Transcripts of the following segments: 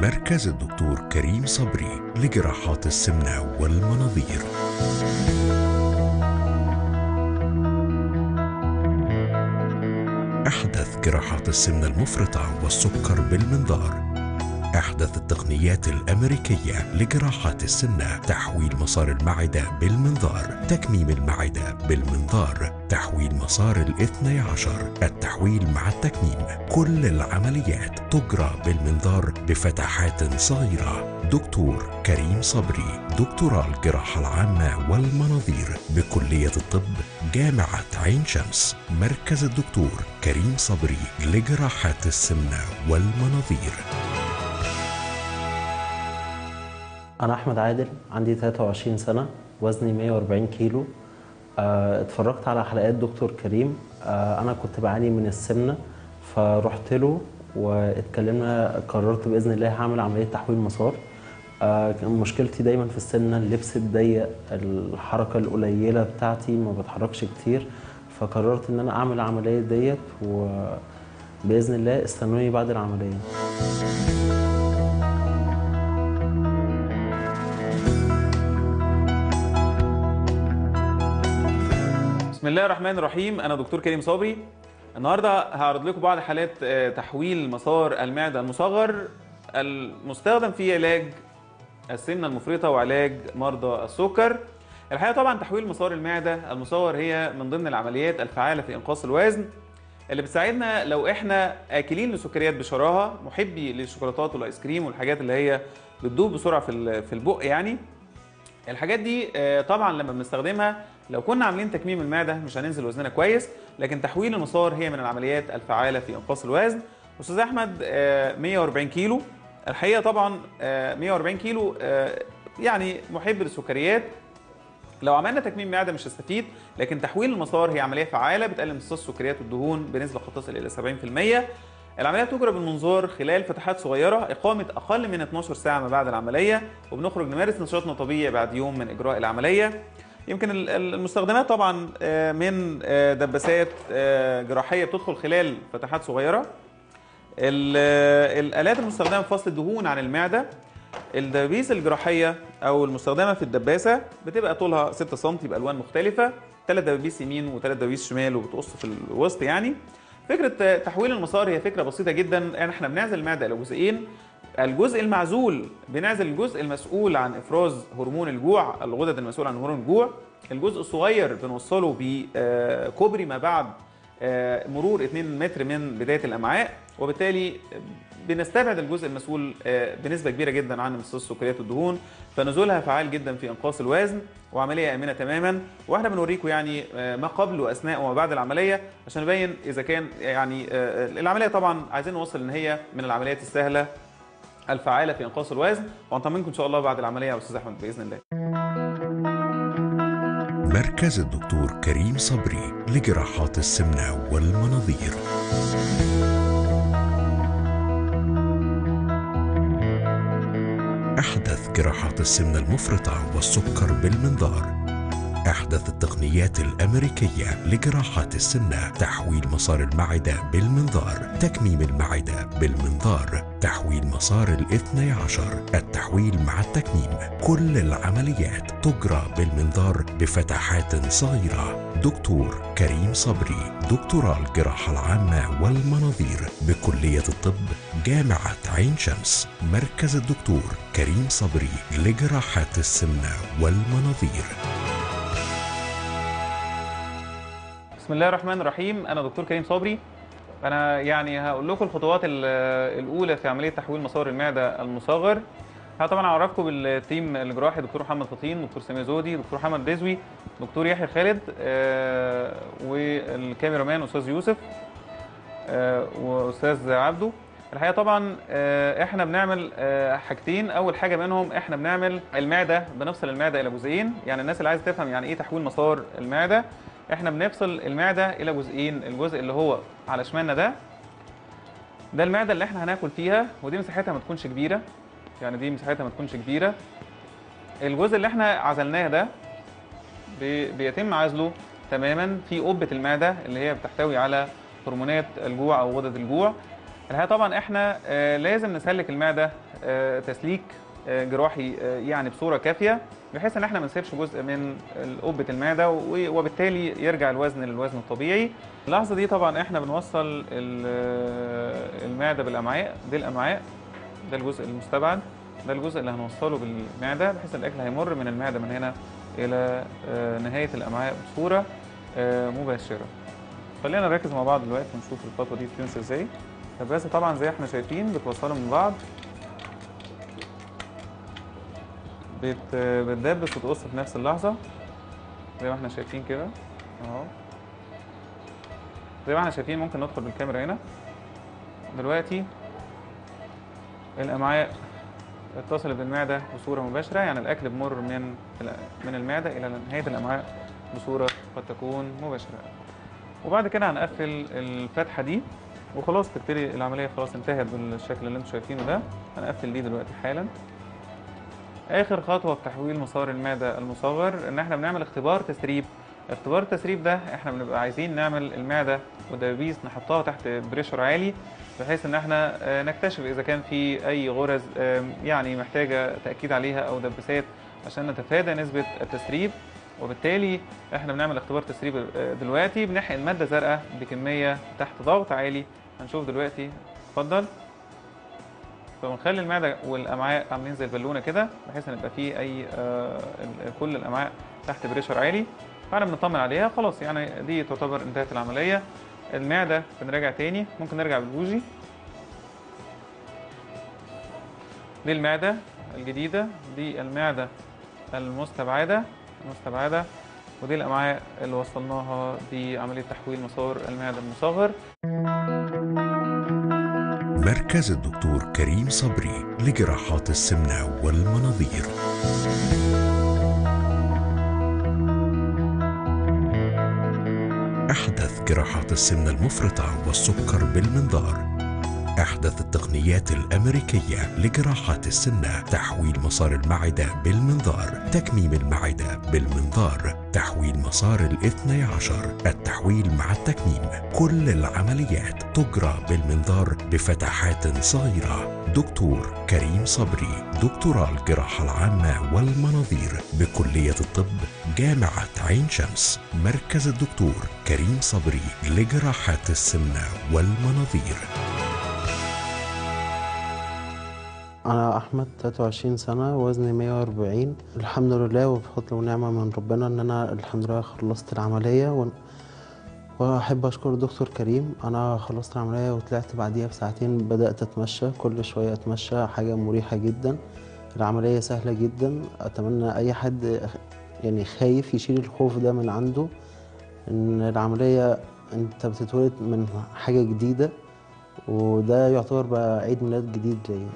مركز الدكتور كريم صبري لجراحات السمنة والمناظير أحدث جراحات السمنة المفرطة والسكر بالمنظار أحدث التقنيات الأمريكية لجراحات السمنة تحويل مسار المعدة بالمنظار تكميم المعدة بالمنظار تحويل مسار الاثني عشر التحويل مع التكميم كل العمليات تجرى بالمنظار بفتحات صغيرة دكتور كريم صبري دكتوراه الجراحة العامة والمناظير بكلية الطب جامعة عين شمس مركز الدكتور كريم صبري لجراحات السمنة والمناظير أنا أحمد عادل عندي 23 سنة وزني 140 كيلو آه، اتفرجت على حلقات دكتور كريم آه، أنا كنت بعاني من السمنة فرحت له واتكلمنا قررت بإذن الله هعمل عملية تحويل مسار آه، كان مشكلتي دايما في السمنة اللبس الضيق الحركة القليلة بتاعتي ما بتحركش كتير فقررت إن أنا أعمل العملية ديت وبإذن الله استنوني بعد العملية بسم الله الرحمن الرحيم انا دكتور كريم صبري النهارده هعرض لكم بعض حالات آه، تحويل مسار المعده المصغر المستخدم في علاج السمنه المفرطه وعلاج مرضى السكر الحقيقه طبعا تحويل مسار المعده المصغر هي من ضمن العمليات الفعاله في انقاص الوزن اللي بتساعدنا لو احنا اكلين لسكريات بشراهه محبي للشوكولاتات والايس كريم والحاجات اللي هي بتدوب بسرعه في ال- في البق يعني الحاجات دي آه، طبعا لما بنستخدمها لو كنا عاملين تكميم المعده مش هننزل وزننا كويس لكن تحويل المسار هي من العمليات الفعاله في انقاص الوزن استاذ احمد آه، 140 كيلو الحقيقه طبعا آه، 140 كيلو آه، يعني محب للسكريات لو عملنا تكميم معده مش هستفيد لكن تحويل المسار هي عمليه فعاله بتقلل امتصاص السكريات والدهون بنسبه قد تصل الى 70% العمليه بتجرى بالمنظار خلال فتحات صغيره اقامه اقل من 12 ساعه ما بعد العمليه وبنخرج نمارس نشاطنا طبيعي بعد يوم من اجراء العمليه يمكن ال- ال- المستخدمات طبعا آه، من آه، دباسات آه، جراحيه بتدخل خلال فتحات صغيره ال- الالات المستخدمه في فصل الدهون عن المعده الدبابيس الجراحيه او المستخدمه في الدباسه بتبقى طولها 6 سم بالوان مختلفه ثلاث دبابيس يمين وثلاث دبابيس شمال وبتقص في الوسط يعني فكره تحويل المسار هي فكره بسيطه جدا يعني احنا بنعزل المعده الى جزئين الجزء المعزول بنعزل الجزء المسؤول عن افراز هرمون الجوع الغدد المسؤوله عن هرمون الجوع الجزء الصغير بنوصله بكوبري ما بعد آه، مرور 2 متر من بدايه الامعاء وبالتالي بنستبعد الجزء المسؤول آه، بنسبه كبيره جدا عن امتصاص السكريات والدهون فنزولها فعال جدا في انقاص الوزن وعمليه امنه تماما واحنا بنوريكم يعني آه، ما قبل واثناء وما بعد العمليه عشان نبين اذا كان يعني آه، العمليه طبعا عايزين نوصل ان هي من العمليات السهله الفعاله في انقاص الوزن وهنطمنكم ان شاء الله بعد العمليه يا استاذ احمد باذن الله مركز الدكتور كريم صبري لجراحات السمنة والمناظير أحدث جراحات السمنة المفرطة والسكر بالمنظار أحدث التقنيات الأمريكية لجراحات السمنة تحويل مسار المعدة بالمنظار تكميم المعدة بالمنظار تحويل مسار الاثني عشر التحويل مع التكميم كل العمليات تجرى بالمنظار بفتحات صغيرة دكتور كريم صبري دكتوراه الجراحة العامة والمناظير بكلية الطب جامعة عين شمس مركز الدكتور كريم صبري لجراحات السمنة والمناظير بسم الله الرحمن الرحيم انا دكتور كريم صبري انا يعني هقول لكم الخطوات ال- الاولى في عمليه تحويل مسار المعده المصغر ها طبعا اعرفكم بالتيم الجراحي دكتور محمد فطين دكتور سامي زودي دكتور محمد رزوي دكتور يحيى خالد آه، والكاميرامان استاذ يوسف آه، واستاذ عبده الحقيقه طبعا آه، احنا بنعمل آه، حاجتين اول حاجه منهم احنا بنعمل المعده بنفصل المعده الى جزئين يعني الناس اللي عايزه تفهم يعني ايه تحويل مسار المعده احنا بنفصل المعده الى جزئين الجزء اللي هو على شمالنا ده ده المعده اللي احنا هناكل فيها ودي مساحتها ما تكونش كبيره يعني دي مساحتها ما تكونش كبيره الجزء اللي احنا عزلناه ده بي- بيتم عزله تماما في قبه المعده اللي هي بتحتوي على هرمونات الجوع او غدد الجوع الحقيقه طبعا احنا آه، لازم نسلك المعده آه، تسليك آه، جراحي آه، يعني بصوره كافيه بحيث ان احنا ما نسيبش جزء من قبه المعده و- وبالتالي يرجع الوزن للوزن الطبيعي اللحظه دي طبعا احنا بنوصل ال- آه، المعده بالامعاء دي الامعاء ده الجزء المستبعد ده الجزء اللي هنوصله بالمعده بحيث الاكل هيمر من المعده من هنا الى آه، نهايه الامعاء بصوره آه، مباشره خلينا نركز مع بعض دلوقتي ونشوف الخطوه دي بتمشي ازاي الدباسه طبعا زي احنا شايفين بتوصلهم من بعض بت... بتدبس وتقص في نفس اللحظه زي ما احنا شايفين كده اهو زي ما احنا شايفين ممكن ندخل بالكاميرا هنا دلوقتي الامعاء اتصلت بالمعده بصوره مباشره يعني الاكل بمر من من المعده الى نهايه الامعاء بصوره قد تكون مباشره وبعد كده هنقفل الفتحه دي وخلاص تبتدي العمليه خلاص انتهت بالشكل اللي انتم شايفينه ده هنقفل دي دلوقتي حالا اخر خطوه في تحويل مسار المعده المصغر ان احنا بنعمل اختبار تسريب اختبار التسريب ده احنا بنبقى عايزين نعمل المعده والدبابيس نحطها تحت بريشر عالي بحيث ان احنا آه، نكتشف اذا كان في اي غرز آم، يعني محتاجه تاكيد عليها او دبسات عشان نتفادى نسبه التسريب وبالتالي احنا بنعمل اختبار تسريب آه، دلوقتي بنحقن ماده زرقاء بكميه تحت ضغط عالي هنشوف دلوقتي اتفضل فبنخلي المعده والامعاء عاملين زي البالونه كده بحيث ان يبقى فيه اي آه ال- كل الامعاء تحت بريشر عالي فاحنا بنطمن عليها خلاص يعني دي تعتبر انتهت العمليه المعده بنراجع تاني ممكن نرجع بالبوجي دي المعده الجديده دي المعده المستبعده المستبعده ودي الامعاء اللي وصلناها دي عمليه تحويل مسار المعده المصغر مركز الدكتور كريم صبري لجراحات السمنة والمناظير أحدث جراحات السمنة المفرطة والسكر بالمنظار أحدث التقنيات الأمريكية لجراحات السمنة تحويل مسار المعدة بالمنظار تكميم المعدة بالمنظار تحويل مسار الاثني عشر التحويل مع التكميم كل العمليات تجرى بالمنظار بفتحات صغيرة دكتور كريم صبري دكتوراه الجراحة العامة والمناظير بكلية الطب جامعة عين شمس مركز الدكتور كريم صبري لجراحات السمنة والمناظير أنا أحمد 23 سنة وزني 140 الحمد لله وبفضل ونعمة من ربنا إن أنا الحمد لله خلصت العملية و... وأحب أشكر الدكتور كريم أنا خلصت العملية وطلعت بعديها بساعتين بدأت أتمشى كل شوية أتمشى حاجة مريحة جدا العملية سهلة جدا أتمنى أي حد يعني خايف يشيل الخوف ده من عنده إن العملية أنت بتتولد من حاجة جديدة وده يعتبر بقى عيد ميلاد جديد ليا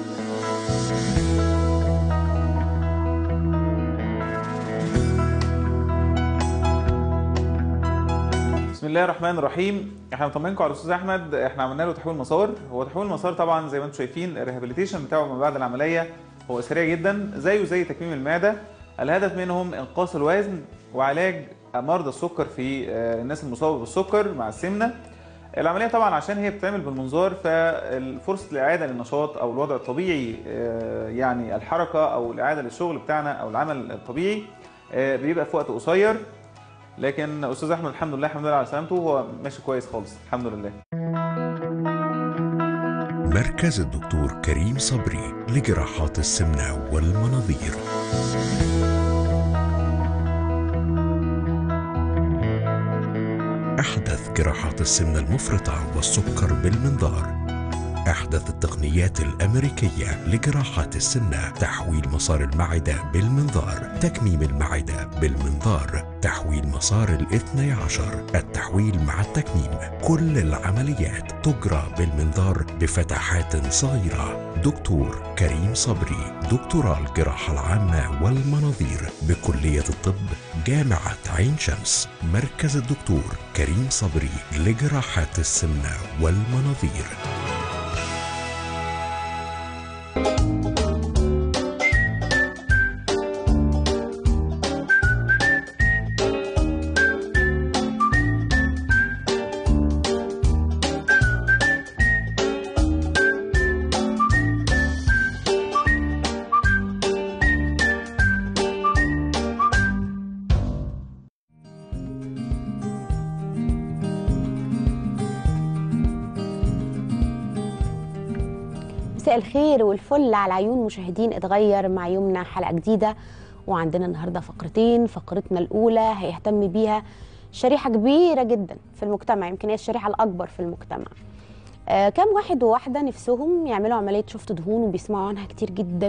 بسم الله الرحمن الرحيم احنا مطمنكم على الاستاذ احمد احنا عملنا له تحويل مسار هو تحويل المسار طبعا زي ما انتم شايفين الريهابيليتيشن بتاعه ما بعد العمليه هو سريع جدا زيه زي تكميم المعده الهدف منهم انقاص الوزن وعلاج مرضى السكر في آه، الناس المصابه بالسكر مع السمنه العمليه طبعا عشان هي بتتعمل بالمنظار ففرصه الاعاده للنشاط او الوضع الطبيعي آه، يعني الحركه او الاعاده للشغل بتاعنا او العمل الطبيعي آه، بيبقى في وقت قصير لكن استاذ احمد الحمد لله الحمد لله على سلامته هو ماشي كويس خالص الحمد لله مركز الدكتور كريم صبري لجراحات السمنة والمناظير أحدث جراحات السمنة المفرطة والسكر بالمنظار أحدث التقنيات الأمريكية لجراحات السمنة تحويل مسار المعدة بالمنظار تكميم المعدة بالمنظار تحويل مسار الاثني عشر التحويل مع التكميم كل العمليات تجرى بالمنظار بفتحات صغيرة دكتور كريم صبري دكتوراه الجراحة العامة والمناظير بكلية الطب جامعة عين شمس مركز الدكتور كريم صبري لجراحات السمنة والمناظير مساء الخير والفل على عيون مشاهدين اتغير مع يومنا حلقه جديده وعندنا النهارده فقرتين فقرتنا الاولى هيهتم بيها شريحه كبيره جدا في المجتمع يمكن هي الشريحه الاكبر في المجتمع آه كم واحد وواحده نفسهم يعملوا عمليه شفط دهون وبيسمعوا عنها كتير جدا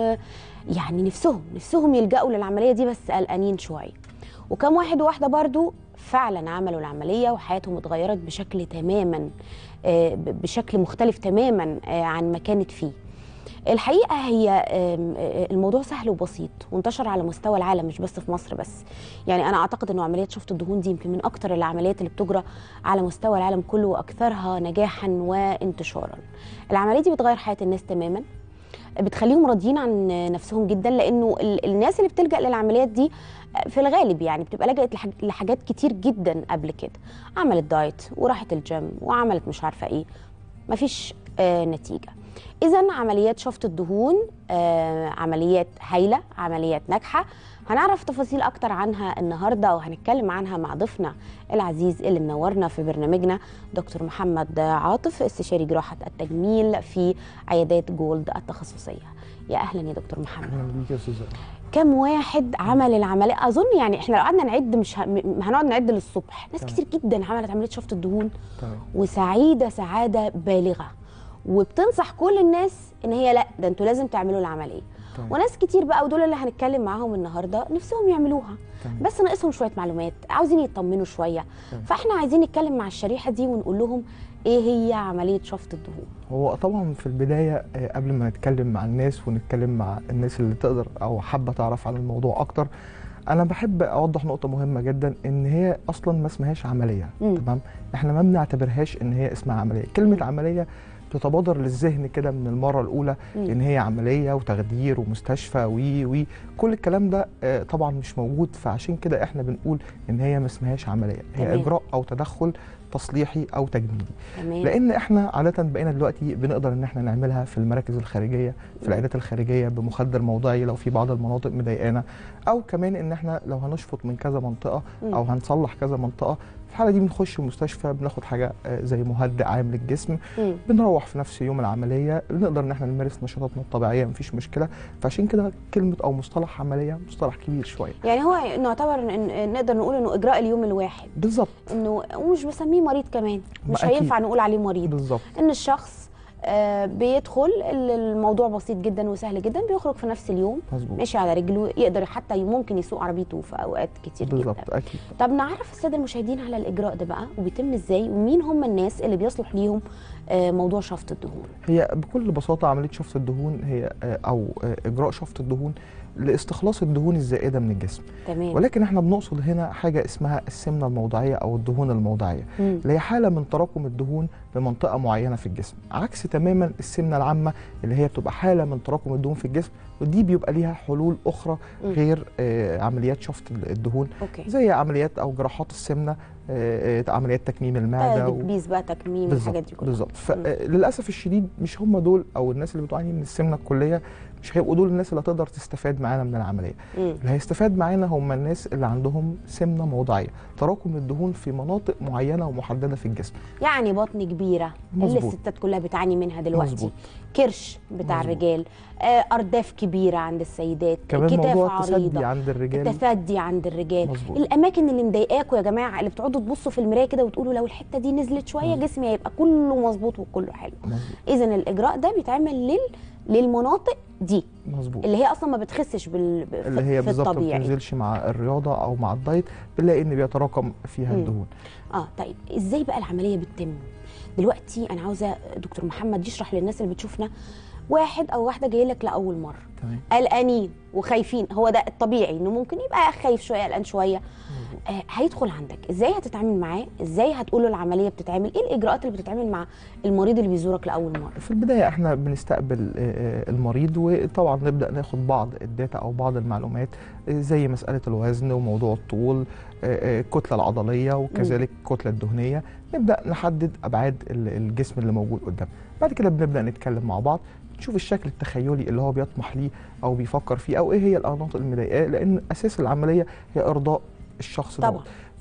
ويعني نفسهم نفسهم يلجأوا للعمليه دي بس قلقانين شويه وكم واحد وواحده برضو فعلا عملوا العمليه وحياتهم اتغيرت بشكل تماما آه، ب- بشكل مختلف تماما آه، عن ما كانت فيه الحقيقه هي آم، آه، الموضوع سهل وبسيط وانتشر على مستوى العالم مش بس في مصر بس يعني انا اعتقد انه عمليه شفط الدهون دي يمكن من اكتر العمليات اللي بتجرى على مستوى العالم كله واكثرها نجاحا وانتشارا العمليه دي بتغير حياه الناس تماما بتخليهم راضيين عن نفسهم جدا لانه ال- الناس اللي بتلجا للعمليات دي في الغالب يعني بتبقى لجأت لحاج- لحاجات كتير جدا قبل كده عملت دايت وراحت الجيم وعملت مش عارفه ايه مفيش آه نتيجه اذا عمليات شفط الدهون آه عمليات هايله عمليات ناجحه هنعرف تفاصيل اكتر عنها النهارده وهنتكلم عنها مع ضيفنا العزيز اللي منورنا في برنامجنا دكتور محمد عاطف استشاري جراحه التجميل في عيادات جولد التخصصيه يا اهلا يا دكتور محمد اهلا بيك يا استاذ كم واحد عمل العمليه اظن يعني احنا لو قعدنا نعد مش ه... م- هنقعد نعد للصبح ناس تمام. كتير جدا عملت عمليه شفط الدهون تمام وسعيده سعاده بالغه وبتنصح كل الناس ان هي لا ده انتوا لازم تعملوا العمليه تمام. وناس كتير بقى ودول اللي هنتكلم معاهم النهارده نفسهم يعملوها تمام. بس ناقصهم شويه معلومات عاوزين يطمنوا شويه تمام. فاحنا عايزين نتكلم مع الشريحه دي ونقول لهم ايه هي عمليه شفط الدهون هو طبعا في البدايه آه، قبل ما نتكلم مع الناس ونتكلم مع الناس اللي تقدر او حابه تعرف عن الموضوع اكتر انا بحب اوضح نقطه مهمه جدا ان هي اصلا ما اسمهاش عمليه مم. تمام احنا ما بنعتبرهاش ان هي اسمها عمليه كلمه مم. عمليه تتبادر للذهن كده من المره الاولى مم. ان هي عمليه وتخدير ومستشفى وي وي كل الكلام ده آه، طبعا مش موجود فعشان كده احنا بنقول ان هي ما اسمهاش عمليه هي تمام. اجراء او تدخل تصليحي او تجميلي تمام لان احنا عاده بقينا دلوقتي بنقدر ان احنا نعملها في المراكز الخارجيه في العيادات الخارجيه بمخدر موضعي لو في بعض المناطق مضايقانا او كمان ان احنا لو هنشفط من كذا منطقه مم. او هنصلح كذا منطقه في الحاله دي بنخش المستشفى بناخد حاجه آه، زي مهدئ عام للجسم مم. بنروح في نفس يوم العمليه بنقدر ان احنا نمارس نشاطاتنا الطبيعيه مفيش مشكله فعشان كده كلمه او مصطلح عمليه مصطلح كبير شويه يعني هو نعتبر إن- إن نقدر نقول انه اجراء اليوم الواحد بالظبط انه ومش بسميه مريض كمان مش ما أكيد. هينفع نقول عليه مريض بالظبط ان الشخص آه، بيدخل ال- الموضوع بسيط جدا وسهل جدا بيخرج في نفس اليوم مظبوط ماشي على رجله يقدر حتى ممكن يسوق عربيته في اوقات كتير بالظبط جدا اكيد طب نعرف الساده المشاهدين على الاجراء ده بقى وبيتم ازاي ومين هم الناس اللي بيصلح ليهم آه، موضوع شفط الدهون هي بكل بساطة عملية شفط الدهون هي آه، أو آه، إجراء شفط الدهون لاستخلاص الدهون الزائدة من الجسم تمام ولكن احنا بنقصد هنا حاجة اسمها السمنة الموضعية أو الدهون الموضعية مم. اللي هي حالة من تراكم الدهون بمنطقة معينة في الجسم عكس تماما السمنة العامة اللي هي بتبقى حالة من تراكم الدهون في الجسم ودي بيبقى ليها حلول أخرى مم. غير آه، عمليات شفط الدهون اوكي زي عمليات أو جراحات السمنة آه، آه، عمليات تكميم المعدة و- تكبيس بقى تكميم الحاجات دي بالظبط كلها بالظبط فللاسف الشديد مش هم دول او الناس اللي بتعاني من السمنه الكليه مش هيبقوا دول الناس اللي هتقدر تستفاد معانا من العمليه مم. اللي هيستفاد معانا هم الناس اللي عندهم سمنه موضعيه تراكم الدهون في مناطق معينه ومحدده في الجسم يعني بطن كبيره اللي مظبوط. الستات كلها بتعاني منها دلوقتي مظبوط. كرش بتاع مظبوط. الرجال آه، ارداف كبيره عند السيدات كمان كتاف موضوع التسدي عريضه عند الرجال التفدي عند الرجال مظبوط. الاماكن اللي مضايقاكوا يا جماعه اللي بتقعدوا تبصوا في المرايه كده وتقولوا لو الحته دي نزلت شويه مظبوط. جسمي هيبقى كله مظبوط وكله حلو مظبوط اذا الاجراء ده بيتعمل لل للمناطق دي مظبوط اللي هي اصلا ما بتخسش بال... في- اللي هي في بالظبط ما الطبيعي بتنزلش مع الرياضه او مع الدايت بنلاقي ان بيتراكم فيها مم. الدهون اه طيب ازاي بقى العمليه بتتم دلوقتي انا عاوزه دكتور محمد يشرح للناس اللي بتشوفنا واحد او واحده جاي لك لاول مره تمام قلقانين وخايفين هو ده الطبيعي انه ممكن يبقى خايف شويه قلقان شويه مظبوط. آه هيدخل عندك ازاي هتتعامل معاه ازاي هتقول له العمليه بتتعمل ايه الاجراءات اللي بتتعمل مع المريض اللي بيزورك لاول مره في البداية احنا بنستقبل آه، آه، المريض وطبعا نبدأ ناخد بعض الداتا أو بعض المعلومات آه، زي مسألة الوزن وموضوع الطول آه، آه، الكتلة العضلية وكذلك الكتلة الدهنية نبدأ نحدد أبعاد ال- الجسم اللي موجود قدام بعد كده بنبدأ نتكلم مع بعض نشوف الشكل التخيلي اللي هو بيطمح ليه أو بيفكر فيه أو إيه هي المناطق المضايقاه لأن أساس العملية هي إرضاء الشخص طبعا دوت.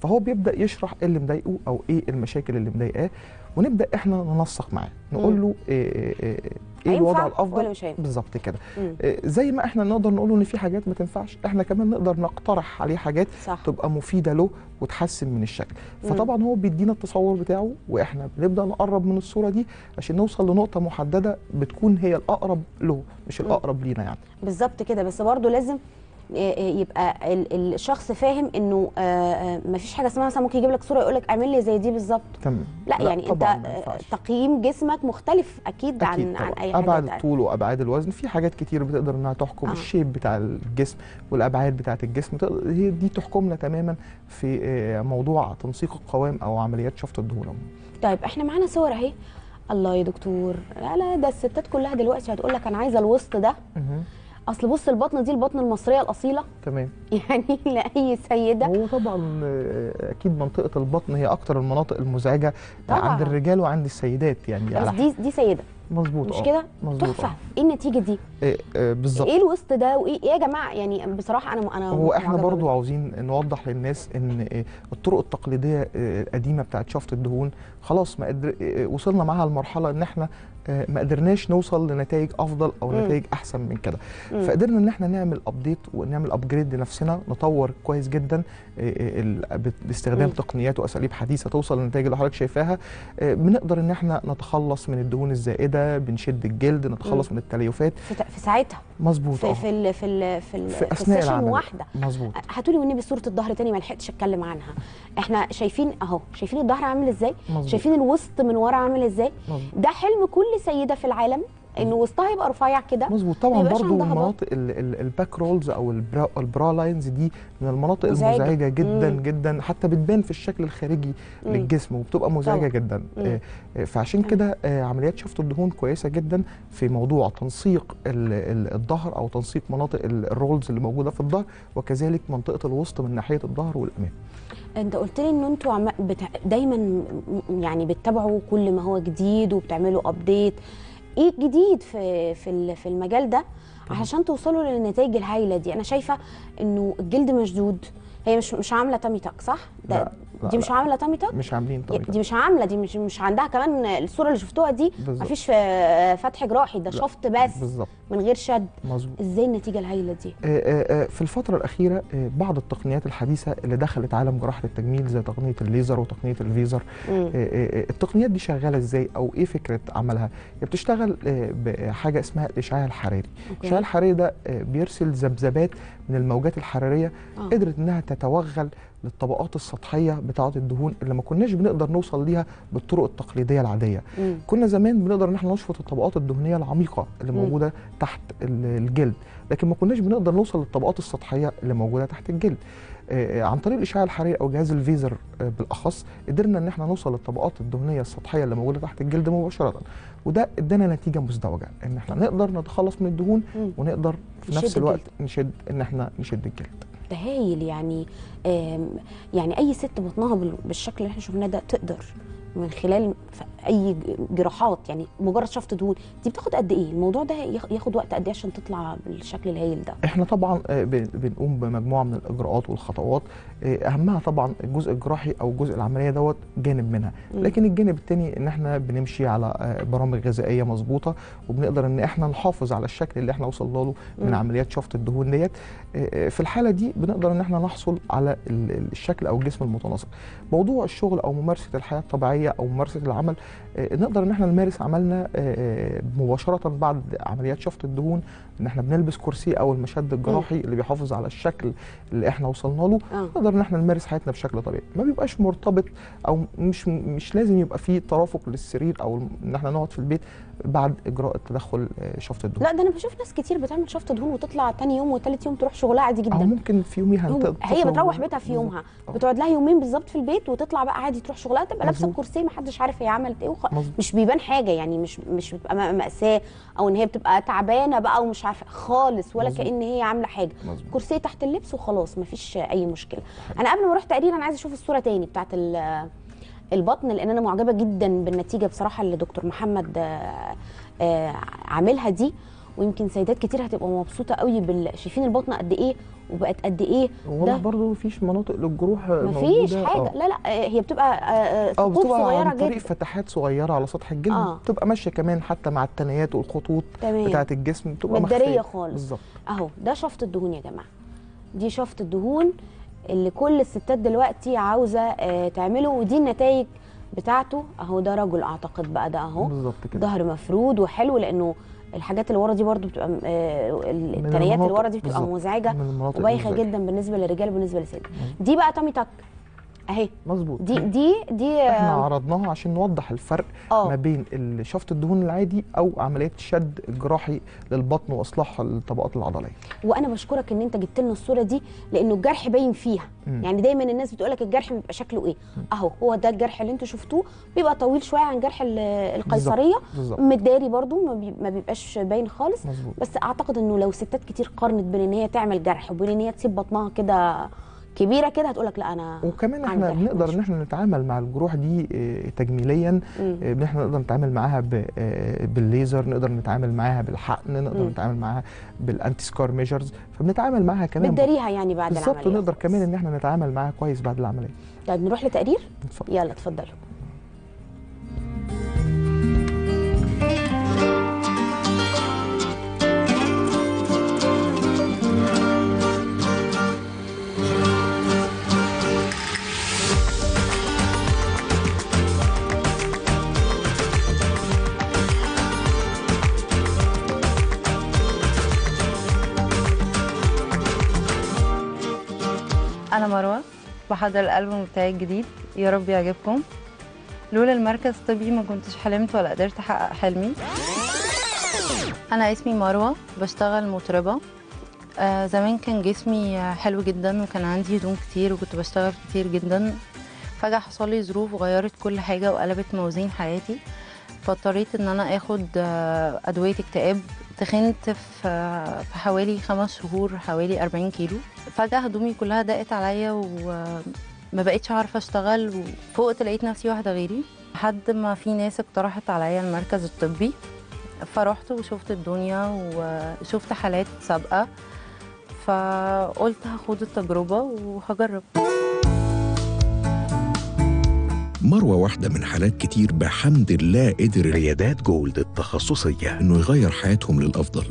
فهو بيبدا يشرح ايه اللي مضايقه او ايه المشاكل اللي مضايقاه ونبدا احنا ننسق معاه نقول له ايه, إيه, إيه, إيه هينفع الوضع ولا الافضل مش هينفع؟ بالظبط كده مم. إيه زي ما احنا نقدر نقول له ان في حاجات ما تنفعش احنا كمان نقدر نقترح عليه حاجات صح تبقى مفيده له وتحسن من الشكل فطبعا هو بيدينا التصور بتاعه واحنا بنبدا نقرب من الصوره دي عشان نوصل لنقطه محدده بتكون هي الاقرب له مش الاقرب لينا يعني بالظبط كده بس برضه لازم آه، آه، يبقى ال- الشخص فاهم انه آه، آه، مفيش حاجه اسمها مثلا ممكن يجيب لك صوره يقول لك اعمل لي زي دي بالظبط تمام لا, يعني انت طبعا ما آه، ينفعش. تقييم جسمك مختلف اكيد, اكيد عن طبعا عن اي حاجه ابعاد تانية. الطول وابعاد الوزن في حاجات كتير بتقدر انها تحكم آه. آه. الشيب بتاع الجسم والابعاد بتاعه الجسم تقدر- هي دي تحكمنا تماما في آه، موضوع تنسيق القوام او عمليات شفط الدهون عموماً. طيب احنا معانا صور اهي الله يا دكتور لا لا ده الستات كلها دلوقتي هتقول لك انا عايزه الوسط ده مهم. اصل بص البطن دي البطن المصريه الاصيله تمام يعني لاي سيده هو طبعا آه، اكيد منطقه البطن هي اكتر المناطق المزعجه طبعاً. عند الرجال وعند السيدات يعني بس على دي دي سيده مظبوط مش آه. كده مظبوط تحفه آه. ايه النتيجه دي آه، آه، بالظبط ايه الوسط ده وايه إيه يا جماعه يعني بصراحه انا انا هو احنا معجبة برضو بال- عاوزين نوضح للناس ان آه، الطرق التقليديه آه، القديمه بتاعت شفط الدهون خلاص ما قدر آه، وصلنا معاها لمرحله ان احنا آه، ما قدرناش نوصل لنتائج افضل او مم. نتائج احسن من كده مم. فقدرنا ان احنا نعمل ابديت ونعمل ابجريد لنفسنا نطور كويس جدا آه، آه، ال- باستخدام مم. تقنيات واساليب حديثه توصل للنتائج اللي حضرتك شايفاها آه، بنقدر ان احنا نتخلص من الدهون الزائده بنشد الجلد نتخلص من التليفات في, ت- في ساعتها مظبوط في اه في ال في ال في, ال في في اثناء السيشن العمل واحده مظبوط هاتوا لي والنبي صوره الظهر تاني ما لحقتش اتكلم عنها احنا شايفين اهو شايفين الظهر عامل ازاي مظبوط شايفين الوسط من ورا عامل ازاي مظبوط. ده حلم كل سيده في العالم ان وسطها يبقى رفيع كده مظبوط ما طبعا يبقاش برضو عندها المناطق ال- ال- الباك رولز او البرا, البرا لاينز دي من المناطق مزعجة. المزعجه جدا مم. جدا حتى بتبان في الشكل الخارجي مم. للجسم وبتبقى مزعجه طبعا. جدا مم. آه، آه، فعشان كده آه، عمليات شفط الدهون كويسه جدا في موضوع تنسيق ال- ال- الظهر او تنسيق مناطق ال- الرولز اللي موجوده في الظهر وكذلك منطقه الوسط من ناحيه الظهر والامام انت قلت لي ان انتوا عم... بتا... دايما م- يعني بتتابعوا كل ما هو جديد وبتعملوا ابديت ايه الجديد في في ال- في المجال ده عشان توصلوا للنتائج الهائله دي انا شايفه انه الجلد مشدود هي مش مش عامله تامي تاك صح ده لا، لا، دي مش لا. عامله تامي تاك مش عاملين طريقه دي مش عامله دي مش مش عندها كمان الصوره اللي شفتوها دي بالظبط. مفيش آه، فتح جراحي ده لا، شفط بس بالظبط من غير شد مظبوط ازاي النتيجه الهائله دي آه، آه، آه، في الفترة الأخيرة آه، بعض التقنيات الحديثة اللي دخلت عالم جراحة التجميل زي تقنية الليزر وتقنية الفيزر مم. آه، آه، آه، التقنيات دي شغالة ازاي أو إيه فكرة عملها؟ هي بتشتغل آه، بحاجة اسمها الإشعاع الحراري أوكي. الإشعاع الحراري ده آه، بيرسل ذبذبات من الموجات الحرارية آه. قدرت إنها تتوغل للطبقات السطحية بتاعة الدهون اللي ما كناش بنقدر نوصل ليها بالطرق التقليدية العادية مم. كنا زمان بنقدر ان احنا نشفط الطبقات الدهنيه العميقه اللي مم. موجوده تحت ال- الجلد لكن ما كناش بنقدر نوصل للطبقات السطحيه اللي موجوده تحت الجلد آه، آه، عن طريق الاشعاع الحراري او جهاز الفيزر آه، بالاخص قدرنا ان احنا نوصل للطبقات الدهنيه السطحيه اللي موجوده تحت الجلد مباشره وده ادانا نتيجه مزدوجه ان احنا نقدر نتخلص من الدهون مم. ونقدر في نشد نفس الوقت الجلد. نشد ان احنا نشد الجلد ده هايل يعني آم، يعني اي ست بطنها بال- بالشكل اللي احنا شفناه ده تقدر من خلال ف- اي ج- جراحات يعني مجرد شفط دهون دي بتاخد قد ايه الموضوع ده ياخ- ياخد وقت قد ايه عشان تطلع بالشكل الهايل ده احنا طبعا آه، بن- بنقوم بمجموعه من الاجراءات والخطوات آه، اهمها طبعا الجزء الجراحي او جزء العمليه دوت جانب منها مم. لكن الجانب الثاني ان احنا بنمشي على آه، برامج غذائيه مظبوطه وبنقدر ان احنا نحافظ على الشكل اللي احنا وصلنا له من مم. عمليات شفط الدهون ديت آه، آه، في الحاله دي بنقدر ان احنا نحصل على ال- ال- الشكل او الجسم المتناسق موضوع الشغل او ممارسه الحياه الطبيعيه او ممارسه العمل آه، نقدر ان احنا نمارس عملنا آه، آه، مباشره بعد عمليات شفط الدهون ان احنا بنلبس كرسي او المشد الجراحي اللي بيحافظ على الشكل اللي احنا وصلنا له اه نقدر ان احنا نمارس حياتنا بشكل طبيعي ما بيبقاش مرتبط او مش مش لازم يبقى فيه ترافق للسرير او ان احنا نقعد في البيت بعد اجراء التدخل آه، شفط الدهون لا ده انا بشوف ناس كتير بتعمل شفط دهون وتطلع تاني يوم وتالت يوم تروح شغلها عادي او جدا ممكن في يوميها يوم- انت هي تخرج بتروح و- بيتها في بالظبط. يومها آه. بتقعد لها يومين بالظبط في البيت وتطلع بقى عادي تروح شغلها تبقى لابسه مظبوط. الكرسي محدش عارف هي عملت ايه وخ... مظبوط. مش بيبان حاجه يعني مش مش بتبقى م- مأساة او ان هي بتبقى تعبانه بقى ومش عارفه خالص ولا مظبوط. كأن هي عامله حاجه مظبوط. كرسي تحت اللبس وخلاص مفيش اي مشكله انا قبل ما اروح تقرير انا عايزه اشوف الصوره تاني بتاعت ال- البطن لان انا معجبه جدا بالنتيجه بصراحه اللي دكتور محمد آه، آه، عاملها دي ويمكن سيدات كتير هتبقى مبسوطه قوي بال شايفين البطن قد ايه وبقت قد ايه والله ده برضه مفيش مناطق للجروح مفيش موجودة. حاجه آه. لا لا آه، هي بتبقى آه، آه، اه ثقوب بتبقى صغيره عن طريق جدا فتحات صغيره على سطح الجلد آه. بتبقى ماشيه كمان حتى مع التنايات والخطوط تمام. بتاعه الجسم بتبقى متدارية مخفية. خالص. بالظبط اهو ده شفط الدهون يا جماعه دي شفط الدهون اللي كل الستات دلوقتي عاوزه آه، تعمله ودي النتائج بتاعته اهو ده رجل اعتقد بقى ده اهو بالظبط كده ظهر مفرود وحلو لانه الحاجات اللي ورا دي برضو بتبقى م- آه، التنيات اللي المناطق- ورا دي بتبقى بالظبط. مزعجه من المناطق وبايخه المزعجة. جدا بالنسبه للرجال وبالنسبه للستات دي بقى تامي تاك اهي مظبوط دي دي دي احنا آه، عرضناها عشان نوضح الفرق آه. ما بين ال- شفط الدهون العادي او عمليات الشد الجراحي للبطن واصلاح الطبقات العضليه وانا بشكرك ان انت جبت لنا الصوره دي لانه الجرح باين فيها مم. يعني دايما الناس بتقول لك الجرح بيبقى شكله ايه اهو هو ده الجرح اللي انتوا شفتوه بيبقى طويل شويه عن جرح ال- القيصريه بالظبط متداري برضو ما, بي ما بيبقاش باين خالص مظبوط بس اعتقد انه لو ستات كتير قارنت بين ان هي تعمل جرح وبين ان هي تسيب بطنها كده كبيره كده هتقول لك لا انا وكمان عندي احنا جرح بنقدر ماشي. ان احنا نتعامل مع الجروح دي آه، تجميليا مم. آه، ان احنا نقدر نتعامل معاها ب- آه، بالليزر نقدر نتعامل معاها بالحقن نقدر مم. نتعامل معاها بالانتي سكار ميجرز فبنتعامل معاها كمان بتداريها يعني بعد بالظبط العمليه ونقدر خلاص. كمان ان احنا نتعامل معاها كويس بعد العمليه طيب نروح لتقرير اتفضل يلا اتفضلوا أنا مروة بحضر الألبوم بتاعي الجديد يا رب يعجبكم لولا المركز الطبي ما كنتش حلمت ولا قدرت أحقق حلمي أنا اسمي مروة بشتغل مطربة آه زمان كان جسمي حلو جدا وكان عندي هدوم كتير وكنت بشتغل كتير جدا فجأة حصل لي ظروف غيرت كل حاجة وقلبت موازين حياتي فاضطريت ان انا اخد آه، ادويه اكتئاب تخنت في آه، في حوالي خمس شهور حوالي 40 كيلو فجاه هدومي كلها ضاقت عليا وما بقتش عارفه اشتغل وفوقت لقيت نفسي واحده غيري لحد ما في ناس اقترحت عليا المركز الطبي فرحت وشفت الدنيا وشفت حالات سابقه فقلت هاخد التجربه وهجرب مروة واحدة من حالات كتير بحمد الله قدر عيادات جولد التخصصية إنه يغير حياتهم للأفضل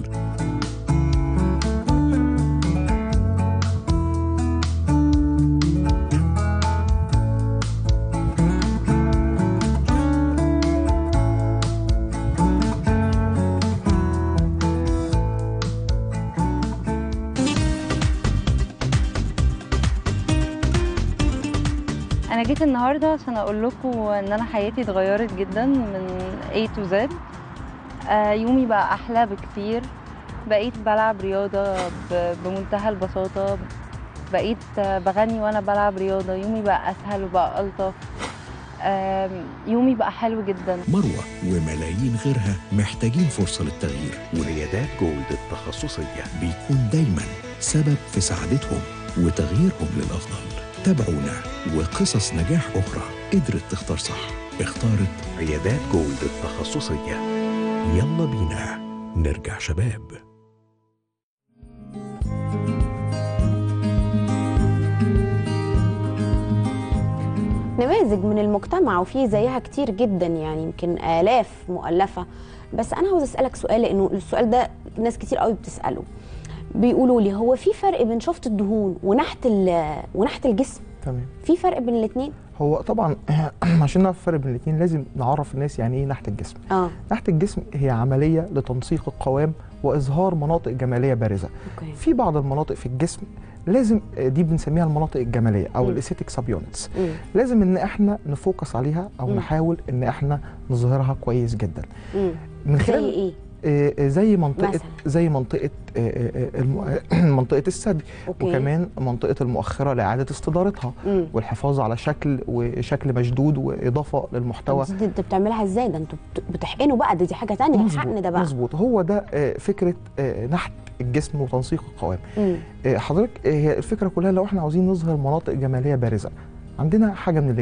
انا جيت النهارده عشان اقول لكم ان انا حياتي اتغيرت جدا من A to Z آه، يومي بقى احلى بكتير بقيت بلعب رياضه ب- بمنتهى البساطه بقيت آه، بغني وانا بلعب رياضه يومي بقى اسهل وبقى الطف آم، يومي بقى حلو جدا مروة وملايين غيرها محتاجين فرصة للتغيير وعيادات جولد التخصصية بيكون دايما سبب في سعادتهم وتغييرهم للأفضل تابعونا وقصص نجاح أخرى قدرت تختار صح اختارت عيادات جولد التخصصية يلا بينا نرجع شباب نماذج من المجتمع وفي زيها كتير جدا يعني يمكن آلاف مؤلفة بس أنا عاوز أسألك سؤال لأنه السؤال ده ناس كتير قوي بتسأله بيقولوا لي هو في فرق بين شفط الدهون ونحت ال- ونحت الجسم تمام في فرق بين الاثنين هو طبعا عشان نعرف الفرق بين الاثنين لازم نعرف الناس يعني ايه نحت الجسم اه نحت الجسم هي عمليه لتنسيق القوام واظهار مناطق جماليه بارزه اوكي في بعض المناطق في الجسم لازم دي بنسميها المناطق الجماليه او مم. الاستيتيك سب يونتس مم. لازم ان احنا نفوكس عليها او مم. نحاول ان احنا نظهرها كويس جدا مم. من زي خلال ايه آه، آه، زي منطقه مثلا؟ زي منطقه آه، آه، آه، الم- منطقه الثدي اوكي وكمان منطقه المؤخره لاعاده استدارتها مم. والحفاظ على شكل وشكل مشدود واضافه للمحتوى طب دي انت بتعملها ازاي ده انتوا بت- بتحقنوا بقى ده دي حاجه تانية الحقن ده بقى مظبوط هو ده آه، فكره آه، نحت الجسم وتنسيق القوام مم. آه، حضرتك آه، هي الفكره كلها لو احنا عاوزين نظهر مناطق جماليه بارزه عندنا حاجه من الاثنين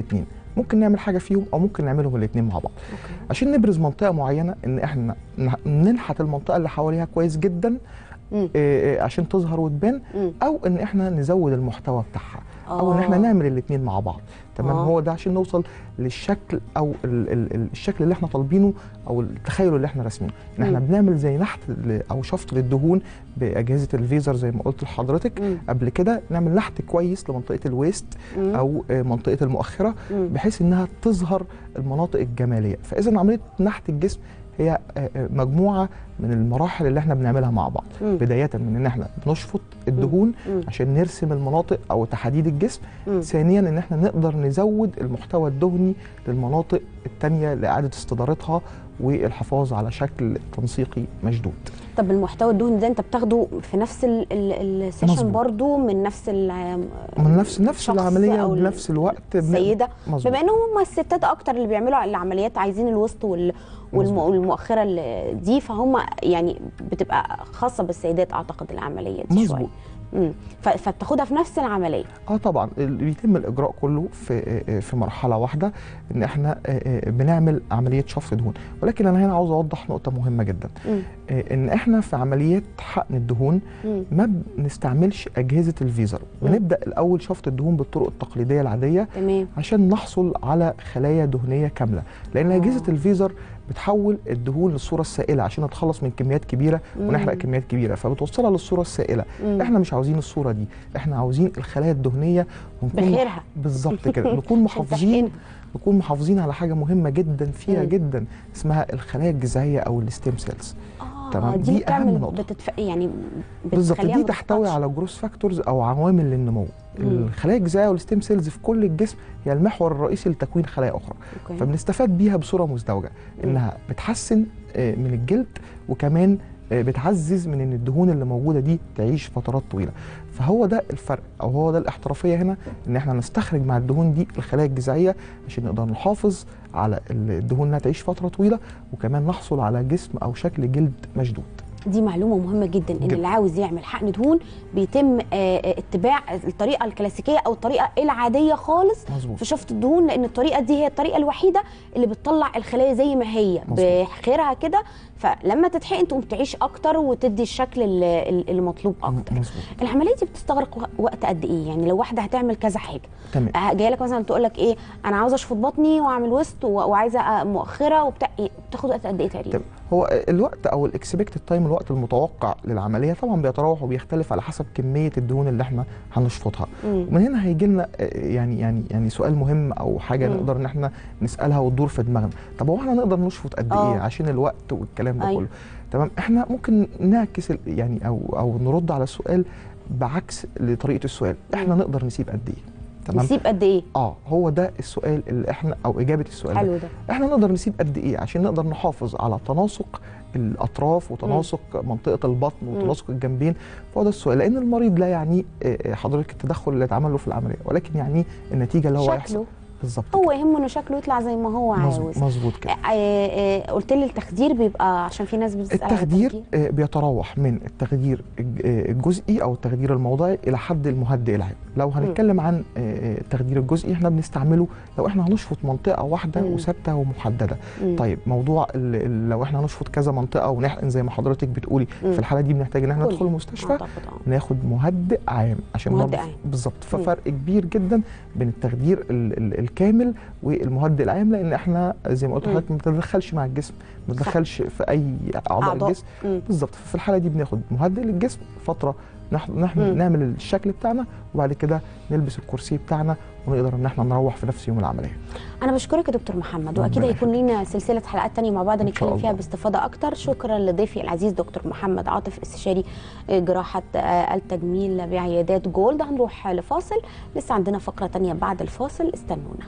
ممكن نعمل حاجه فيهم او ممكن نعملهم الاثنين مع بعض اوكي عشان نبرز منطقه معينه ان احنا ن- ننحت المنطقه اللي حواليها كويس جدا مم. آه، آه، عشان تظهر وتبان مم. او ان احنا نزود المحتوى بتاعها او ان آه. احنا نعمل الاثنين مع بعض تمام آه. هو ده عشان نوصل للشكل او ال ال ال- الشكل اللي احنا طالبينه او التخيل اللي احنا راسمينه ان احنا مم. بنعمل زي نحت ل- او شفط للدهون باجهزه الفيزر زي ما قلت لحضرتك مم. قبل كده نعمل نحت كويس لمنطقه الويست مم. او آه، منطقه المؤخره مم. بحيث انها تظهر المناطق الجماليه فاذا عمليه نحت الجسم هي آه، آه، مجموعه من المراحل اللي احنا بنعملها مع بعض مم. بدايه من ان احنا بنشفط الدهون مم. عشان نرسم المناطق او تحديد الجسم مم. ثانيا ان احنا نقدر نزود المحتوى الدهني للمناطق التانية لاعاده استدارتها والحفاظ على شكل تنسيقي مشدود طب المحتوى الدهني ده انت بتاخده في نفس ال- ال- السيشن مظبوط. برضو من نفس ال- من نفس نفس الشخص العمليه أو وبنفس الوقت بن- السيده مظبوط. بما ان هم الستات اكتر اللي بيعملوا العمليات عايزين الوسط وال والم- مظبوط. والمؤخره اللي- دي فهم يعني بتبقى خاصه بالسيدات اعتقد العمليه دي شويه مظبوط. مم. ف- فبتاخدها في نفس العمليه اه طبعا ال- بيتم الاجراء كله في آه، في مرحله واحده ان احنا آه، آه، بنعمل عمليه شفط دهون ولكن انا هنا عاوز اوضح نقطه مهمه جدا مم. آه، ان احنا في عمليات حقن الدهون مم. ما بنستعملش اجهزه الفيزر مم. بنبدا الاول شفط الدهون بالطرق التقليديه العاديه تمام عشان نحصل على خلايا دهنيه كامله لان آه. اجهزه الفيزر بتحول الدهون للصوره السائله عشان نتخلص من كميات كبيره ونحرق مم. كميات كبيره فبتوصلها للصوره السائله مم. احنا مش عاوزين الصوره دي احنا عاوزين الخلايا الدهنيه ونكون بخيرها. بالظبط كده نكون محافظين تحقنها. نكون محافظين على حاجه مهمه جدا فيها مم. جدا اسمها الخلايا الجذعيه او الستيم سيلز اه تمام، دي, دي أهم بتعمل نقطة. بتتف... يعني بالظبط بتخليها دي ما تحتوي تسقطش. على جروس فاكتورز او عوامل للنمو مم. الخلايا الجذعيه والستيم سيلز في كل الجسم هي المحور الرئيسي لتكوين خلايا اخرى أوكي. فبنستفاد بيها بصوره مزدوجه انها بتحسن آه، من الجلد وكمان آه، بتعزز من ان الدهون اللي موجوده دي تعيش فترات طويله فهو ده الفرق او هو ده الاحترافيه هنا ان احنا نستخرج مع الدهون دي الخلايا الجذعيه عشان نقدر نحافظ على الدهون انها تعيش فتره طويله وكمان نحصل على جسم او شكل جلد مشدود دي معلومه مهمه جدا ان جدا. اللي عاوز يعمل حقن دهون بيتم آه، آه، اتباع الطريقه الكلاسيكيه او الطريقه العاديه خالص مظبوط في شفط الدهون لان الطريقه دي هي الطريقه الوحيده اللي بتطلع الخلايا زي ما هي مظبوط. بخيرها كده فلما تتحقن تقوم تعيش اكتر وتدي الشكل اللي اللي مطلوب اكتر مظبوط العمليه دي بتستغرق و- وقت قد ايه يعني لو واحده هتعمل كذا حاجه تمام آه، جايه لك مثلا تقول لك ايه انا عاوزه اشفط بطني واعمل وسط و- وعايزه آه، مؤخره وبتاع إيه؟ بتاخد وقت قد ايه تقريبا تمام هو الوقت او الاكسبكتد تايم الوقت المتوقع للعمليه طبعا بيتراوح وبيختلف على حسب كميه الدهون اللي احنا هنشفطها مم. ومن هنا هيجي لنا يعني يعني يعني سؤال مهم او حاجه مم. نقدر ان احنا نسالها وتدور في دماغنا طب هو احنا نقدر نشفط قد آه. ايه عشان الوقت والكلام ده أيوة. كله تمام احنا ممكن نعكس ال- يعني او او نرد على السؤال بعكس لطريقه السؤال احنا مم. نقدر نسيب قد ايه تمام نسيب قد ايه اه هو ده السؤال اللي احنا او اجابه السؤال ده حلو ده احنا نقدر نسيب قد ايه عشان نقدر نحافظ على تناسق الاطراف وتناسق منطقه البطن وتناسق الجنبين فهو ده السؤال لان المريض لا يعني آه، حضرتك التدخل اللي اتعمل له في العمليه ولكن يعني النتيجه اللي هو هيحصل شكله بالظبط هو كده. يهمه انه شكله يطلع زي ما هو مظبوط- عاوز مظبوط كده آه، آه، قلت لي التخدير بيبقى عشان في ناس بتسال على التخدير آه، بيتراوح من التخدير الج- آه، الجزئي او التخدير الموضعي الى حد المهدئ العام لو هنتكلم عن آه، آه، التخدير الجزئي احنا بنستعمله لو احنا هنشفط منطقه واحده مم. وثابته ومحدده مم. طيب موضوع ال- ال- لو احنا هنشفط كذا منطقه ونحقن زي ما حضرتك بتقولي مم. في الحاله دي بنحتاج ان احنا كل- ندخل المستشفى أعتقد آه. ناخد مهدئ عام عشان مهدئ برضه عام. بالظبط مم. ففرق كبير جدا بين التخدير ال ال الكامل والمهدئ العام لان احنا زي ما قلت مم. لحضرتك ما بنتدخلش مع الجسم ما بنتدخلش في اي اعضاء أعضاء. الجسم مم. بالظبط ففي الحاله دي بناخد مهدئ للجسم فتره نح نح مم. نعمل الشكل بتاعنا وبعد كده نلبس الكرسي بتاعنا ونقدر ان احنا نروح في نفس يوم العمليه انا بشكرك يا دكتور محمد ربنا واكيد هيكون لنا سلسله حلقات تانية مع بعض إن شاء نتكلم فيها الله. باستفاضه اكتر شكرا لضيفي العزيز دكتور محمد عاطف استشاري جراحه آه، التجميل بعيادات جولد هنروح لفاصل لسه عندنا فقره تانية بعد الفاصل استنونا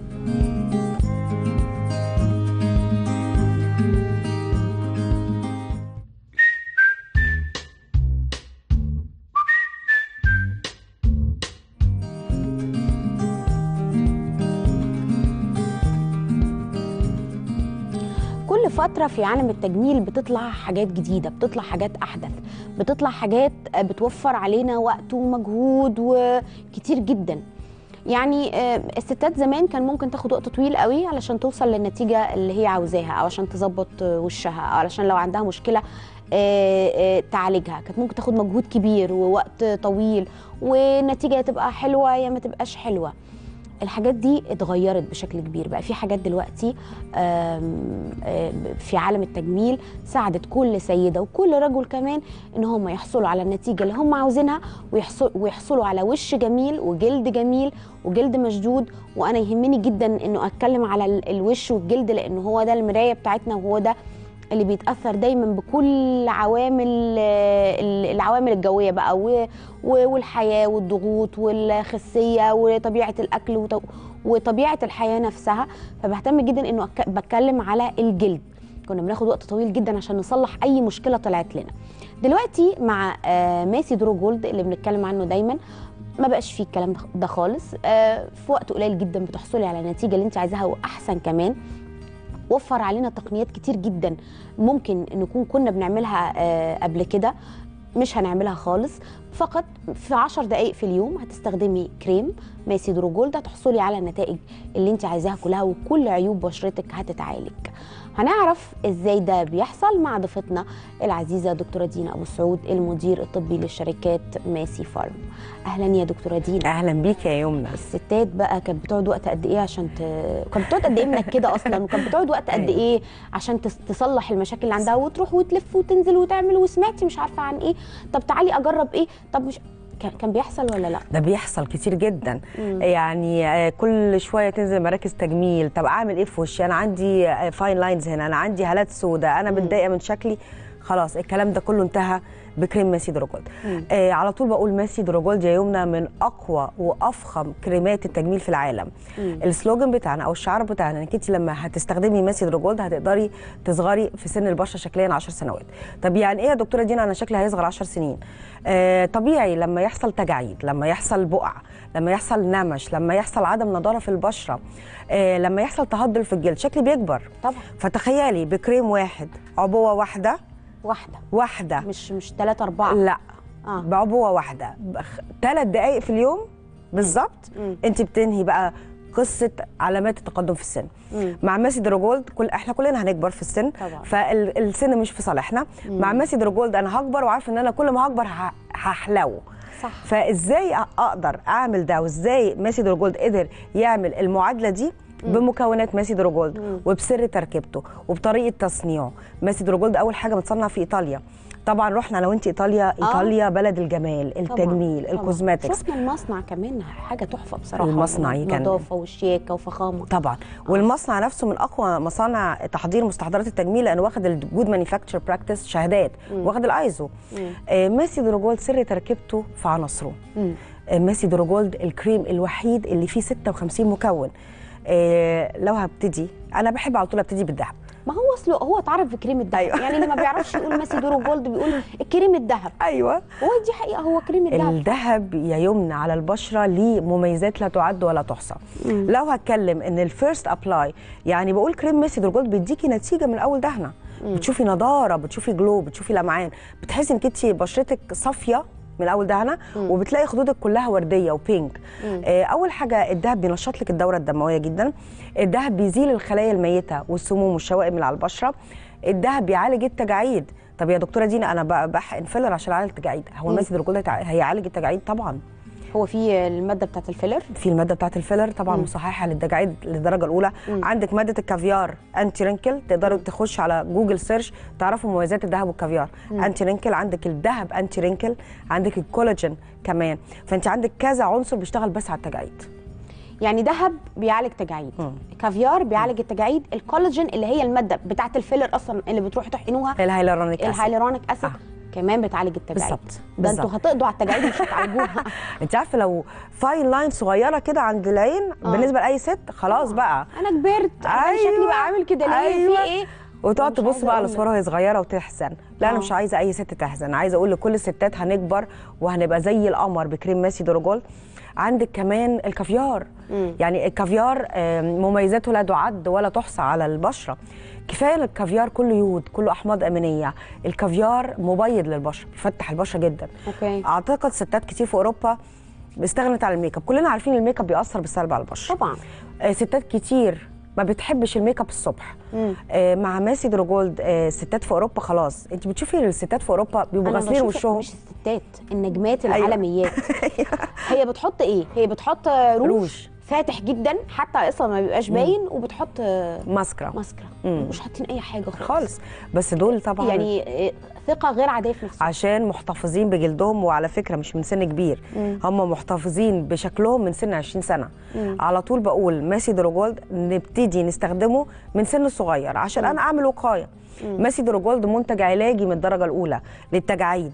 كل فترة في عالم التجميل بتطلع حاجات جديدة بتطلع حاجات أحدث بتطلع حاجات بتوفر علينا وقت ومجهود وكتير جدا يعني آه، الستات زمان كان ممكن تاخد وقت طويل قوي علشان توصل للنتيجه اللي هي عاوزاها او عشان تظبط آه، وشها او علشان لو عندها مشكله آه، آه، تعالجها كانت ممكن تاخد مجهود كبير ووقت طويل والنتيجه تبقى حلوه يا ما تبقاش حلوه الحاجات دي اتغيرت بشكل كبير بقى في حاجات دلوقتي آم، آم، في عالم التجميل ساعدت كل سيده وكل رجل كمان ان هم يحصلوا على النتيجه اللي هم عاوزينها ويحصل ويحصلوا على وش جميل وجلد جميل وجلد مشدود وانا يهمني جدا انه اتكلم على ال- الوش والجلد لان هو ده المرايه بتاعتنا وهو ده اللي بيتاثر دايما بكل عوامل آه، ال- العوامل الجويه بقى و- و- والحياه والضغوط والخسيه وطبيعه الاكل وط- وطبيعه الحياه نفسها فبهتم جدا انه أك- بتكلم على الجلد كنا بناخد وقت طويل جدا عشان نصلح اي مشكله طلعت لنا دلوقتي مع آه، ماسي درو جولد اللي بنتكلم عنه دايما ما بقاش فيه الكلام ده- ده خالص آه، في وقت قليل جدا بتحصلي على النتيجه اللي انت عايزاها واحسن كمان وفر علينا تقنيات كتير جدا ممكن نكون كنا بنعملها آه، قبل كده مش هنعملها خالص فقط في 10 دقائق في اليوم هتستخدمي كريم ماسي درو جولد هتحصلي على النتائج اللي انت عايزاها كلها وكل عيوب بشرتك هتتعالج هنعرف ازاي ده بيحصل مع ضيفتنا العزيزه دكتوره دينا ابو سعود المدير الطبي لشركات ماسي فارم اهلا يا دكتوره دينا اهلا بيك يا يمنى الستات بقى كانت بتقعد وقت قد ايه عشان ت... كانت بتقعد قد ايه منك كده اصلا وكانت بتقعد وقت قد أيوة. ايه عشان تس- تصلح المشاكل اللي عندها وتروح وتلف وتنزل وتعمل وسمعتي مش عارفه عن ايه طب تعالي اجرب ايه طب مش كان كان بيحصل ولا لا ده بيحصل كتير جدا يعني آه، كل شويه تنزل مراكز تجميل طب اعمل ايه في وشي انا عندي فاين لاينز هنا انا عندي هالات سوداء انا متضايقه من شكلي خلاص الكلام ده كله انتهى بكريم ماسي دروجولد آه على طول بقول ماسي دروجولد يا يمنى من اقوى وافخم كريمات التجميل في العالم السلوجن بتاعنا او الشعار بتاعنا انك انت لما هتستخدمي ماسي دروجولد هتقدري تصغري في سن البشره شكليا 10 سنوات طب يعني ايه يا دكتوره دينا انا شكلي هيصغر 10 سنين آه طبيعي لما يحصل تجاعيد لما يحصل بقع لما يحصل نمش لما يحصل عدم نضاره في البشره آه لما يحصل تهدل في الجلد شكلي بيكبر طبعا فتخيلي بكريم واحد عبوه واحده واحده واحده مش مش ثلاثة أربعة لا آه. بعبوه واحده ثلاث دقائق في اليوم بالظبط مم. انت بتنهي بقى قصه علامات التقدم في السن مم. مع ماسي دروجولد كل احنا كلنا هنكبر في السن طبعا. فالسن مش في صالحنا مع ماسي دروجولد انا هكبر وعارفه ان انا كل ما هكبر ه- هحلو صح فازاي أ- اقدر اعمل ده وازاي ماسي دروجولد قدر يعمل المعادله دي بمكونات ماسي دروجولد وبسر تركيبته وبطريقه تصنيعه ماسي دروجولد اول حاجه متصنع في ايطاليا طبعا رحنا لو انت ايطاليا ايطاليا بلد الجمال التجميل طبعاً. الكوزماتكس شفنا المصنع كمان حاجة تحفة بصراحة المصنعي كان- نظافة وشياكة وفخامة طبعا والمصنع نفسه من اقوى مصانع تحضير مستحضرات التجميل لانه واخد الجود مانيفاكتشر براكتس شهادات واخد الايزو آه ماسي دروجولد سر تركيبته في عناصره آه ماسي دروجولد الكريم الوحيد اللي فيه 56 مكون آه لو هبتدي انا بحب على طول ابتدي بالذهب ما هو اصله هو اتعرف بكريم الذهب أيوة. يعني اللي ما بيعرفش يقول ماسي دورو جولد بيقول الكريم الذهب ايوه هو دي حقيقة هو كريم الذهب الذهب يا يمنى على البشره ليه مميزات لا تعد ولا تحصى لو هتكلم ان الفيرست ابلاي يعني بقول كريم ميسي دورجولد بيديكي نتيجه من اول دهنه بتشوفي نضاره بتشوفي جلو بتشوفي لمعان بتحسي انك انت بشرتك صافيه من اول دهنه وبتلاقي خدودك كلها ورديه وبينك آه اول حاجه الدهب بينشط لك الدوره الدمويه جدا الدهب بيزيل الخلايا الميته والسموم والشوائب من على البشره الدهب بيعالج التجاعيد طب يا دكتوره دينا انا ب- بحقن فيلر عشان اعالج التجاعيد هو ماسي دورجولد هيتع- هيعالج التجاعيد طبعا هو في المادة بتاعت الفيلر في الماده بتاعت الفيلر طبعا مصححه للتجاعيد للدرجه الاولى عندك ماده الكافيار انتي رينكل تقدروا تخش على جوجل سيرش تعرفوا مميزات الذهب والكافيار انتي رينكل عندك الذهب انتي رينكل عندك الكولاجين كمان فانت عندك كذا عنصر بيشتغل بس على التجاعيد يعني ذهب بيعالج تجاعيد كافيار بيعالج التجاعيد الكولاجين اللي هي المادة بتاعت الفيلر اصلا اللي بتروحوا تحقنوها الهيلورونيك اسيد الهايلورونيك اسيد آه. كمان بتعالج التجاعيد بالظبط، ده انتوا بالظبط. هتقضوا على التجاعيد مش هتعالجوها انت عارفه لو فاين لاين صغيره كده عند العين آه. بالنسبه لاي ست خلاص بقى انا كبرت أنا شكلي بقى عامل كده ليه أيوة. في ايه وتقعد مش تبص عايزة بقى على أقول لك. صورها وهي صغيره وتحزن لا انا آه. مش عايزه اي ست تحزن عايزه اقول لكل الستات هنكبر وهنبقى زي القمر بكريم ماسي دروجول عندك كمان الكافيار يعني الكافيار آم، مميزاته لا تعد ولا تحصى على البشره كفايه الكافيار كله يود كله احماض امينيه الكافيار مبيض للبشره بيفتح البشره جدا اوكي اعتقد ستات كتير في اوروبا استغنت عن الميك اب كلنا عارفين الميك اب بيأثر بالسلب على البشره طبعا آه، ستات كتير ما بتحبش الميك اب الصبح آه، مع ماسي دروجولد آه، الستات في اوروبا خلاص انت بتشوفي الستات في اوروبا بيبقوا أنا غاسلين بشوف وشهم مش الستات النجمات أيوة. العالميات هي بتحط ايه هي بتحط روج, روج. فاتح جدا حتى اصلا ما بيبقاش باين وبتحط ماسكرا ماسكرا مم. مش حاطين اي حاجه خالص خالص بس دول طبعا يعني آه، ثقه غير عاديه في نفسهم عشان محتفظين بجلدهم وعلى فكره مش من سن كبير هم محتفظين بشكلهم من سن 20 سنه على طول بقول ماسي دروجولد نبتدي نستخدمه من سن صغير عشان انا اعمل وقايه ماسي دروجولد منتج علاجي من الدرجه الاولى للتجاعيد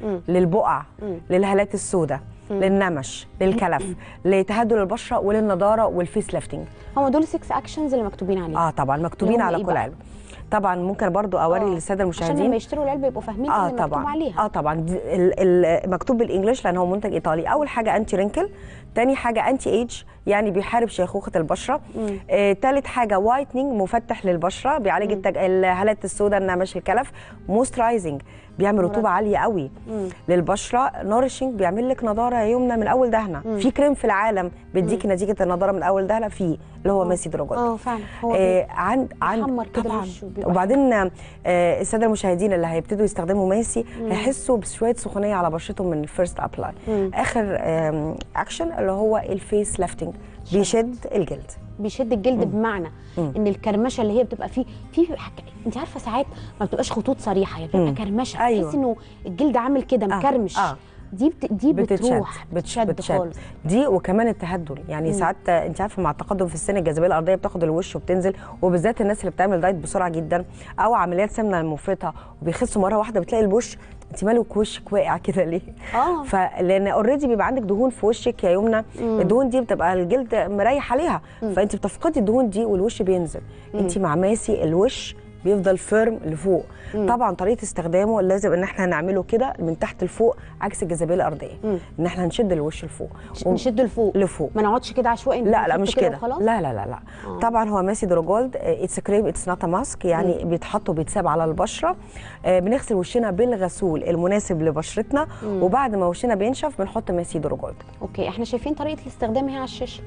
للبقع للهالات السوداء للنمش للكلف لتهدل البشره وللنضاره والفيس ليفتنج هم دول 6 اكشنز اللي مكتوبين عليهم اه طبعا مكتوبين اللي هم على إيه كل بقى؟ علبه طبعا ممكن برضو اوري آه، للساده عشان المشاهدين لما يشتروا العلبه يبقوا فاهمين اه اللي مكتوب طبعا عليها اه طبعا دي- ال- ال- مكتوب بالانجلش لان هو منتج ايطالي اول حاجه انتي رينكل تاني حاجه انتي ايج يعني بيحارب شيخوخه البشره آه، تالت حاجه وايتنينج مفتح للبشره بيعالج التج... الهالات السوداء النمش الكلف موسترايزنج بيعمل رطوبه عاليه قوي للبشره نورشنج بيعمل لك نضاره يا يمنى من اول دهنه في كريم في العالم بيديكي نتيجه النضاره من اول دهنه فيه اللي هو ماسي دروجولد اه فعلا هو آه عند عند بيحمر كده طبعا الوش وبيبقى وبعدين آه الساده المشاهدين اللي هيبتدوا يستخدموا ماسي هيحسوا بشويه سخونيه على بشرتهم من الفيرست ابلاي اخر آم، اكشن اللي هو الفيس ليفتنج بيشد الجلد بيشد الجلد بمعنى ان الكرمشه اللي هي بتبقى فيه في حك... انت عارفه ساعات ما بتبقاش خطوط صريحه هي بتبقى مم. كرمشه أيوة. تحس انه الجلد عامل كده آه، مكرمش آه. دي بت... دي بتتشد بتروح بتشد بتشد خالص دي وكمان التهدل يعني ساعات انت عارفه مع التقدم في السن الجاذبيه الارضيه بتاخد الوش وبتنزل وبالذات الناس اللي بتعمل دايت بسرعه جدا او عمليات سمنه مفرطه وبيخسوا مره واحده بتلاقي الوش انت مالك وشك واقع كده ليه؟ اه فلان اوريدي بيبقى عندك دهون في وشك يا يمنى الدهون دي بتبقى الجلد مريح عليها فانت بتفقدي الدهون دي والوش بينزل انت مع ماسي الوش بيفضل فيرم لفوق طبعا طريقه استخدامه لازم ان احنا نعمله كده من تحت لفوق عكس الجاذبيه الارضيه ان احنا نشد الوش لفوق نشد لفوق لفوق ما نقعدش كده عشوائي لا لا نحط مش كده وخلاص لا لا لا لا طبعا هو ماسي دروجولد اتس كريم اتس نوت ماسك يعني بيتحط وبيتساب على البشره آه، بنغسل وشنا بالغسول المناسب لبشرتنا وبعد ما وشنا بينشف بنحط ماسي دروجولد اوكي احنا شايفين طريقه الاستخدام هي على الشاشه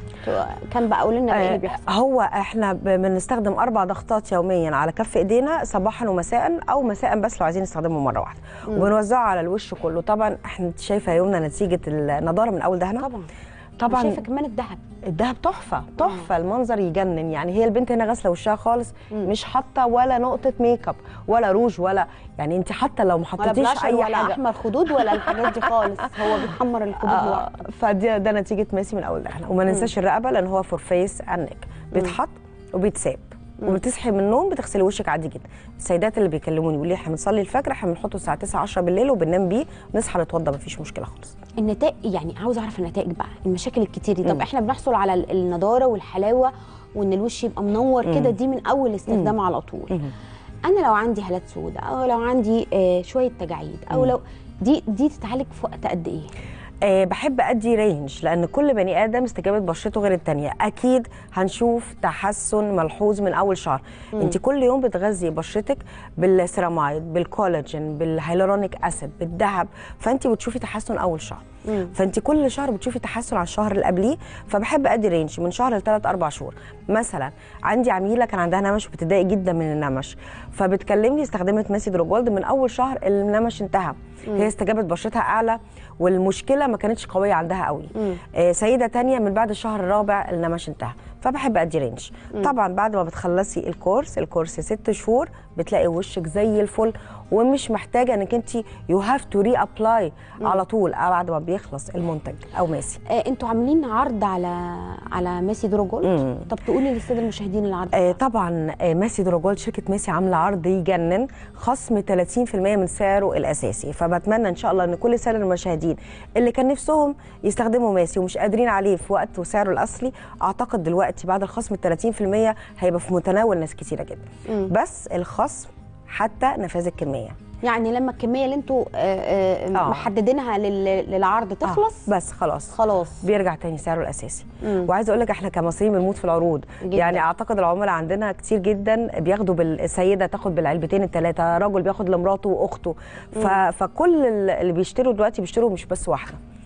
كان بقى قول لنا بقى ايه اللي آه، بيحصل هو احنا ب- بنستخدم اربع ضغطات يوميا على كف ايدينا صباحا ومساء او مساء بس لو عايزين نستخدمه مره واحده وبنوزعه على الوش كله طبعا احنا انت شايفه يا يمنى نتيجه النضاره من اول دهنه طبعا طبعا شايفه كمان الذهب الدهب تحفه تحفه المنظر يجنن يعني هي البنت هنا غاسله وشها خالص مش حاطه ولا نقطه ميك اب ولا روج ولا يعني انت حتى لو ما ولا حطيتيش بلاشر اي ولا حاجه احمر خدود ولا الحاجات دي خالص هو بيحمر الخدود آه لوحده فدي ده نتيجه ماسي من اول دهنه وما ننساش الرقبه لان هو فور فيس اند نيك بيتحط وبيتساب وبتصحي من النوم بتغسلي وشك عادي جدا السيدات اللي بيكلموني يقولوا لي احنا بنصلي الفجر احنا بنحطه الساعه 9 10 بالليل وبننام بيه نصحى نتوضى مفيش مشكله خالص النتائج يعني عاوز اعرف النتائج بقى المشاكل الكتير دي طب احنا بنحصل على ال- النضاره والحلاوه وان الوش يبقى منور كده دي من اول استخدام على طول انا لو عندي هالات سوداء او لو عندي آه شويه تجاعيد او لو دي دي تتعالج في وقت قد ايه أه بحب ادي رينج لان كل بني ادم استجابه بشرته غير التانية اكيد هنشوف تحسن ملحوظ من اول شهر انت كل يوم بتغذي بشرتك بالسيرامايد بالكولاجين بالهيلورونيك اسيد بالذهب فانت بتشوفي تحسن اول شهر فانت كل شهر بتشوفي تحسن على الشهر اللي قبليه فبحب ادي رينج من شهر لثلاث اربع شهور مثلا عندي عميله كان عندها نمش وبتضايق جدا من النمش فبتكلمني استخدمت ماسي دروجولد من اول شهر النمش انتهى هي استجابه بشرتها اعلى والمشكله ما كانتش قويه عندها قوي آه سيده تانية من بعد الشهر الرابع النمش انتهى فبحب ادي رينج طبعا بعد ما بتخلصي الكورس الكورس ست شهور بتلاقي وشك زي الفل ومش محتاجه انك انت يو هاف تو ري ابلاي على طول بعد ما بيخلص المنتج او ماسي آه انتوا عاملين عرض على على ميسي دروجولد طب تقولي للساده المشاهدين العرض آه طبعا آه ماسي دروجولد شركه ماسي عامله عرض يجنن خصم 30% من سعره الاساسي فبتمنى ان شاء الله ان كل الساده المشاهدين اللي كان نفسهم يستخدموا ماسي ومش قادرين عليه في وقت وسعره الاصلي اعتقد دلوقتي بعد الخصم ال 30% هيبقى في متناول ناس كتيره جدا بس الخصم حتى نفاذ الكميه يعني لما الكميه اللي انتوا آه، آه، آه. محددينها لل- للعرض تخلص آه بس خلاص خلاص بيرجع تاني سعره الاساسي وعايزه اقول لك احنا كمصريين بنموت في العروض جداً. يعني اعتقد العملاء عندنا كتير جدا بياخدوا بالسيده تاخد بالعلبتين الثلاثه راجل بياخد لمراته واخته ف... فكل ال- اللي بيشتروا دلوقتي بيشتروا مش بس واحده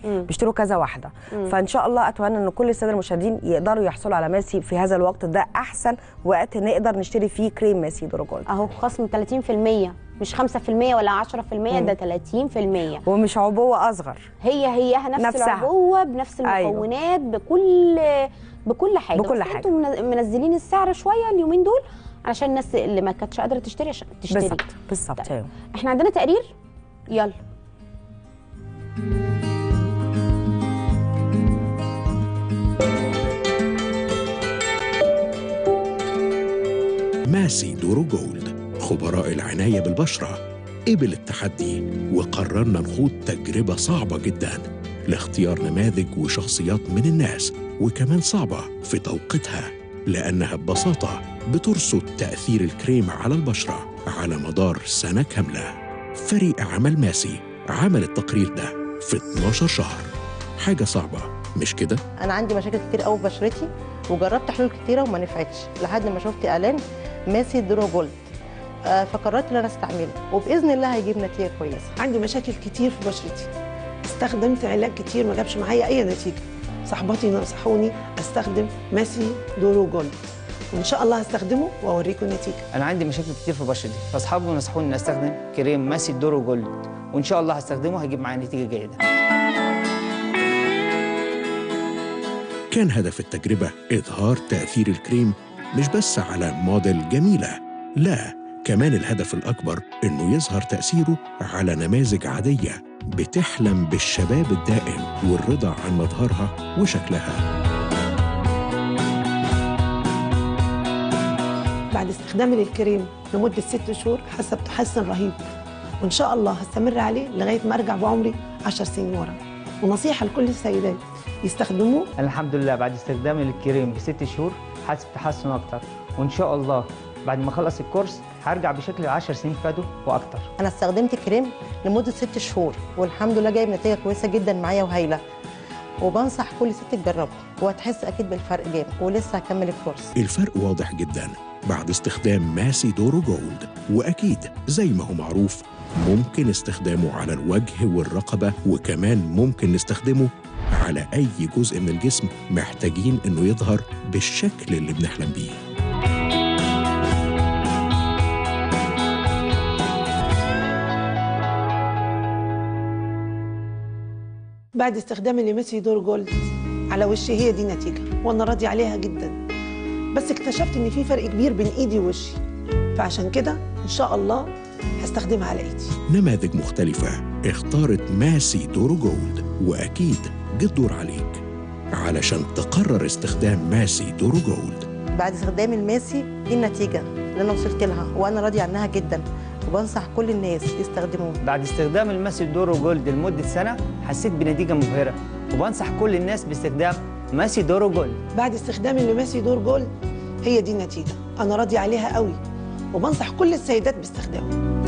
بيشتروا كذا واحده فان شاء الله اتمنى ان كل الساده المشاهدين يقدروا يحصلوا على ماسي في هذا الوقت ده احسن وقت نقدر نشتري فيه كريم ماسي دورو جولد اهو خصم 30% مش 5% ولا 10% ده 30% ومش عبوه اصغر هي هيها نفس نفسها. العبوه بنفس أيوة. المكونات بكل بكل حاجه بكل بس حاجة. انتوا من- منزلين السعر شويه اليومين دول علشان الناس اللي ما كانتش قادره تشتري عشان تشتري بالظبط بالظبط أيوة. احنا عندنا تقرير يلا ماسي دورو جولد خبراء العناية بالبشرة قبل التحدي وقررنا نخوض تجربة صعبة جدا لاختيار نماذج وشخصيات من الناس وكمان صعبة في توقيتها لأنها ببساطة بترصد تأثير الكريم على البشرة على مدار سنة كاملة فريق عمل ماسي عمل التقرير ده في 12 شهر حاجة صعبة مش كده؟ انا عندي مشاكل كتير قوي في بشرتي وجربت حلول كتيره وما نفعتش لحد ما شفت اعلان ماسي درو جولد آه، فقررت ان انا استعمله وباذن الله هيجيب نتيجه كويسه عندي مشاكل كتير في بشرتي استخدمت علاج كتير ما جابش معايا اي نتيجه صاحباتي نصحوني استخدم ماسي دورو جولد وان شاء الله هستخدمه واوريكم النتيجه انا عندي مشاكل كتير في بشرتي فاصحابي نصحوني ان استخدم كريم ماسي دورو جولد وان شاء الله هستخدمه هيجيب معايا نتيجه جيده كان هدف التجربة إظهار تأثير الكريم مش بس على موديل جميلة لا كمان الهدف الأكبر إنه يظهر تأثيره على نماذج عادية بتحلم بالشباب الدائم والرضا عن مظهرها وشكلها بعد استخدامي للكريم لمده ست شهور حاسه بتحسن رهيب وان شاء الله هستمر عليه لغايه ما ارجع بعمري 10 سنين ورا ونصيحه لكل السيدات يستخدموه انا الحمد لله بعد استخدامي للكريم بست شهور حاسس بتحسن اكتر وان شاء الله بعد ما اخلص الكورس هرجع بشكل العشر سنين فاتوا واكتر انا استخدمت كريم لمده ست شهور والحمد لله جايب نتيجه كويسه جدا معايا وهايله وبنصح كل ست تجربه وهتحس اكيد بالفرق جامد ولسه هكمل الكورس الفرق واضح جدا بعد استخدام ماسي دورو جولد وأكيد زي ما هو معروف ممكن استخدامه على الوجه والرقبة وكمان ممكن نستخدمه على أي جزء من الجسم محتاجين إنه يظهر بالشكل اللي بنحلم بيه بعد استخدامي لميسي دور جولد على وشي هي دي نتيجه وانا راضي عليها جدا بس اكتشفت ان في فرق كبير بين ايدي ووشي فعشان كده ان شاء الله هستخدمها على ايدي نماذج مختلفة اختارت ماسي دورو جولد وأكيد جه الدور عليك علشان تقرر استخدام ماسي دورو جولد بعد استخدام الماسي دي النتيجه اللي انا وصلت لها وانا راضيه عنها جدا وبنصح كل الناس يستخدموه بعد استخدام الماسي دورو جولد لمده سنه حسيت بنتيجه مبهره وبنصح كل الناس باستخدام ماسي دورو جولد بعد استخدامي لماسي دور جولد هي دي النتيجه انا راضي عليها قوي وبنصح كل السيدات باستخدامه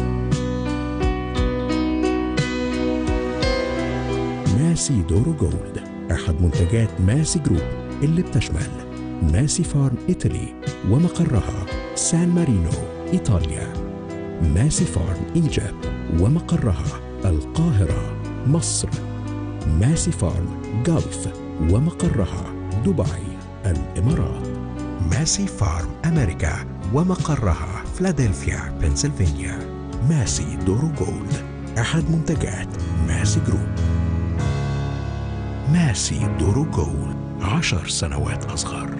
ماسي دورو جولد أحد منتجات ماسي جروب اللي بتشمل ماسي فارم إيطالي ومقرها سان مارينو إيطاليا ماسي فارم إيجيبت ومقرها القاهرة مصر ماسي فارم جلف ومقرها دبي الإمارات ماسي فارم أمريكا ومقرها فلادلفيا بنسلفانيا ماسي دورو جولد أحد منتجات ماسي جروب ماسي دورو جولد عشر سنوات أصغر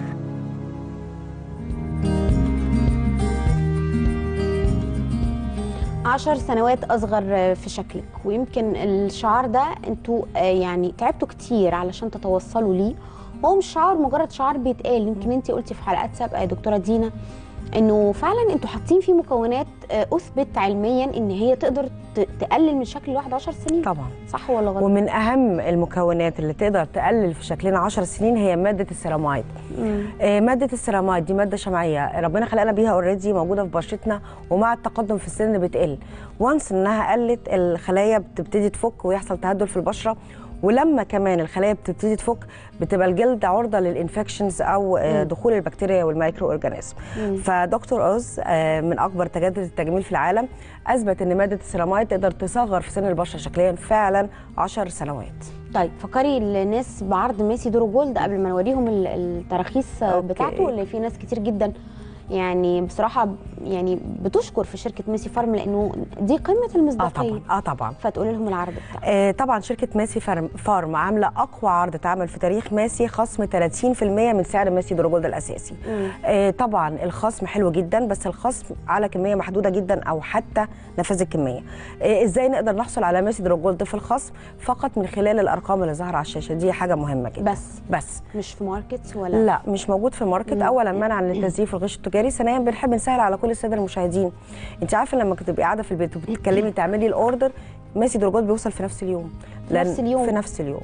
عشر سنوات أصغر في شكلك ويمكن الشعار ده انتوا آه، يعني تعبتوا كتير علشان تتوصلوا ليه هو مش شعار مجرد شعار بيتقال يمكن انت قلتي في حلقات سابقة يا دكتورة دينا انه فعلا انتوا حاطين فيه مكونات آه، اثبت علميا ان هي تقدر ت- تقلل من شكل الواحد 10 سنين طبعا صح ولا غلط؟ ومن اهم المكونات اللي تقدر تقلل في شكلنا 10 سنين هي ماده السيرامايد مم. آه، ماده السيرامايد دي ماده شمعيه ربنا خلقنا بيها اوريدي موجوده في بشرتنا ومع التقدم في السن بتقل وانس انها قلت الخلايا بتبتدي تفك ويحصل تهدل في البشره ولما كمان الخلايا بتبتدي تفك بتبقى الجلد عرضه للانفكشنز او آه، دخول البكتيريا والمايكرو اورجانيزم فدكتور اوز آه، من اكبر تجدد التجميل في العالم اثبت ان ماده السيرامايد تقدر تصغر في سن البشره شكليا فعلا 10 سنوات طيب فكري الناس بعرض ميسي دورو جولد قبل ما نوريهم ال- التراخيص أوكي. بتاعته اللي في ناس كتير جدا يعني بصراحه يعني بتشكر في شركه ميسي فارم لانه دي قمه اه المصداقيه طبعا اه طبعا فتقولي لهم العرض بتاعه آه طبعا شركه ماسي فارم, فارم عامله اقوى عرض اتعمل في تاريخ ماسي خصم 30% من سعر ماسي دروجولد الاساسي آه طبعا الخصم حلو جدا بس الخصم على كميه محدوده جدا او حتى نفاذ الكميه آه ازاي نقدر نحصل على ماسي دروجولد في الخصم فقط من خلال الارقام اللي ظاهره على الشاشه دي حاجه مهمه جدا بس بس مش في ماركت ولا لا مش موجود في الماركت اولا منعا للتزييف والغش التجاري ثانيا بنحب نسهل على كل الساده المشاهدين انت عارفه لما كنت تبقي قاعده في البيت وبتتكلمي تعملي الاوردر ماسي درجات بيوصل في نفس اليوم في نفس اليوم؟ في نفس اليوم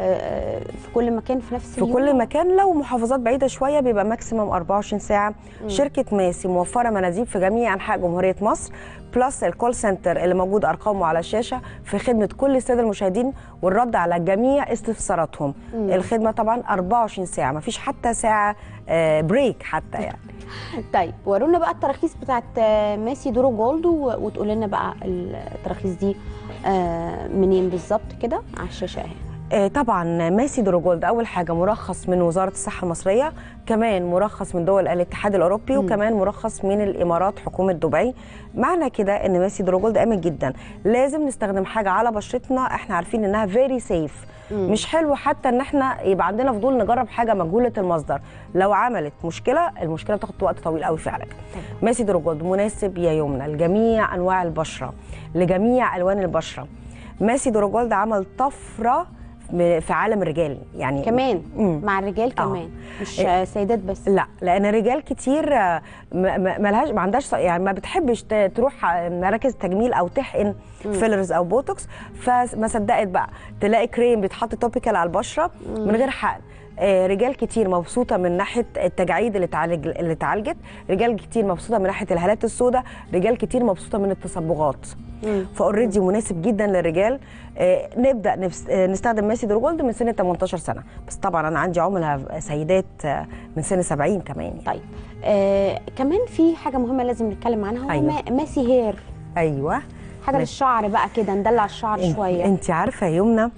آه، في كل مكان في نفس في اليوم كل مكان لو محافظات بعيده شويه بيبقى ماكسيموم 24 ساعه شركه ماسي موفره مناديب في جميع انحاء جمهوريه مصر بلس الكول سنتر اللي موجود ارقامه على الشاشه في خدمه كل الساده المشاهدين والرد على جميع استفساراتهم الخدمه طبعا 24 ساعه مفيش حتى ساعه آه، بريك حتى يعني طيب ورونا بقى التراخيص بتاعت آه، ميسي دورو جولد و- وتقول لنا بقى التراخيص دي آه، منين بالظبط كده على الشاشه اهي آه، طبعا ماسي دروجولد اول حاجه مرخص من وزاره الصحه المصريه كمان مرخص من دول الاتحاد الاوروبي وكمان مرخص من الامارات حكومه دبي معنى كده ان ماسي دروجولد امن جدا لازم نستخدم حاجه على بشرتنا احنا عارفين انها فيري سيف مش حلو حتى ان احنا يبقى عندنا فضول نجرب حاجه مجهوله المصدر لو عملت مشكله المشكله بتاخد وقت طويل قوي في علاجها ماسي دروجولد مناسب يا يمنى لجميع انواع البشره لجميع الوان البشره ماسي دروجولد عمل طفره م- في عالم الرجال يعني كمان مم. مع الرجال آه. كمان مش إيه. آه، سيدات بس لا لان الرجال كتير آه، ما ما- ملهاش ما عندهاش يعني ما بتحبش ت- تروح آه، مراكز تجميل او تحقن فيلرز او بوتوكس فما صدقت بقى تلاقي كريم بيتحط توبيكال على البشره من غير حقن آه، رجال كتير مبسوطه من ناحيه التجاعيد اللي اتعالج اللي اتعالجت رجال كتير مبسوطه من ناحيه الهالات السوداء رجال كتير مبسوطه من التصبغات فاوريدي مناسب جدا للرجال آه، نبدا نفس- آه، نستخدم ماسي دروجولد من سن 18 سنه بس طبعا انا عندي عملاء سيدات آه، من سن 70 كمان يعني. طيب آه كمان في حاجه مهمه لازم نتكلم عنها هو أيوة. ما- ماسي هير ايوه حاجه ماشي. للشعر بقى كده ندلع الشعر شويه انت عارفه يا يمنى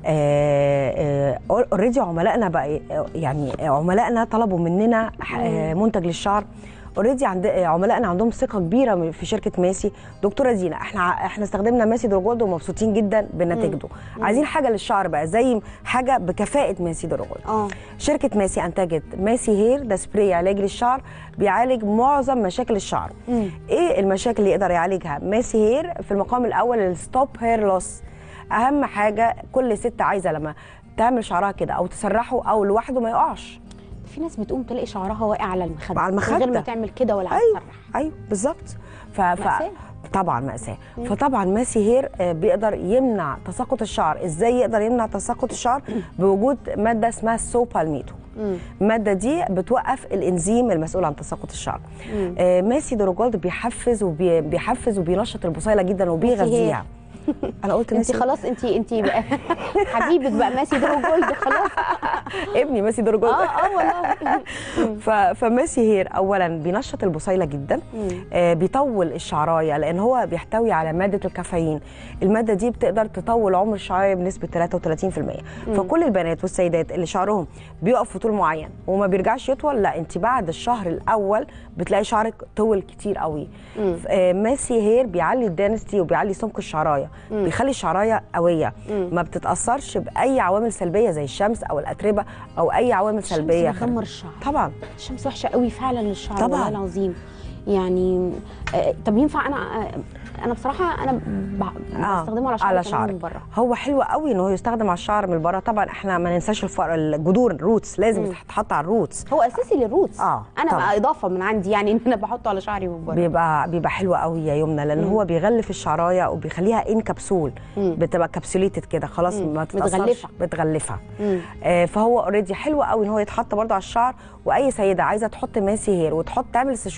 اوريدي عملائنا بقى يعني عملائنا طلبوا مننا آه، منتج للشعر اوريدي عند آه، عملائنا عندهم ثقه كبيره في شركه ماسي دكتوره دينا احنا ع- احنا استخدمنا ماسي دروجولد ومبسوطين جدا بنتيجته عايزين حاجه للشعر بقى زي حاجه بكفاءه ماسي دروجولد اه شركه ماسي انتجت ماسي هير ده سبراي علاج للشعر بيعالج معظم مشاكل الشعر ايه المشاكل اللي يقدر يعالجها ماسي هير في المقام الاول الستوب هير لوس اهم حاجه كل ست عايزه لما تعمل شعرها كده او تسرحه او لوحده ما يقعش في ناس بتقوم تلاقي شعرها واقع على المخده على من غير ما المخدة. تعمل كده ولا ايوه تسرح ايوه بالظبط ف... ف... مأساة. طبعا مأساة فطبعا ماسي هير آه، بيقدر يمنع تساقط الشعر ازاي يقدر يمنع تساقط الشعر بوجود ماده اسمها السوبالميتو الماده دي بتوقف الانزيم المسؤول عن تساقط الشعر آه ماسي دروجولد بيحفز وبيحفز وبينشط البصيله جدا وبيغذيها انا قلت انت ماسي خلاص انت انت بقى حبيبك بقى ماسي دورو جولد خلاص ابني ماسي دروجولد اه اه والله ف... فماسي هير اولا بينشط البصيله جدا آه بيطول الشعرايه لان هو بيحتوي على ماده الكافيين الماده دي بتقدر تطول عمر الشعرايه بنسبه 33% فكل البنات والسيدات اللي شعرهم بيقف في طول معين وما بيرجعش يطول لا انت بعد الشهر الاول بتلاقي شعرك طول كتير قوي ف- آه ماسي هير بيعلي الدانستي وبيعلي سمك الشعرايه بيخلي الشعرايه قويه ما بتتاثرش باي عوامل سلبيه زي الشمس او الاتربه او اي عوامل سلبيه الشمس بتدمر الشعر طبعا الشمس وحشه قوي فعلا للشعر طبعاً. والله العظيم يعني آه، طب ينفع انا آه، انا بصراحه انا ب- آه، بستخدمه على شعري على كمان شعرك من بره هو حلو قوي ان هو يستخدم على الشعر من بره طبعا احنا ما ننساش الفر... الجذور الروتس لازم تتحط على الروتس هو اساسي للروتس آه، انا طبعاً. بقى اضافه من عندي يعني ان انا بحطه على شعري من بره بيبقى بيبقى حلو قوي يا يمنى لان هو بيغلف الشعرايه وبيخليها ان كبسول بتبقى كبسوليتد كده خلاص ما تتأثرش متغلفة. بتغلفها آه فهو اوريدي حلو قوي ان هو يتحط برضه على الشعر واي سيده عايزه تحط ماسي هير وتحط تعمل سشوار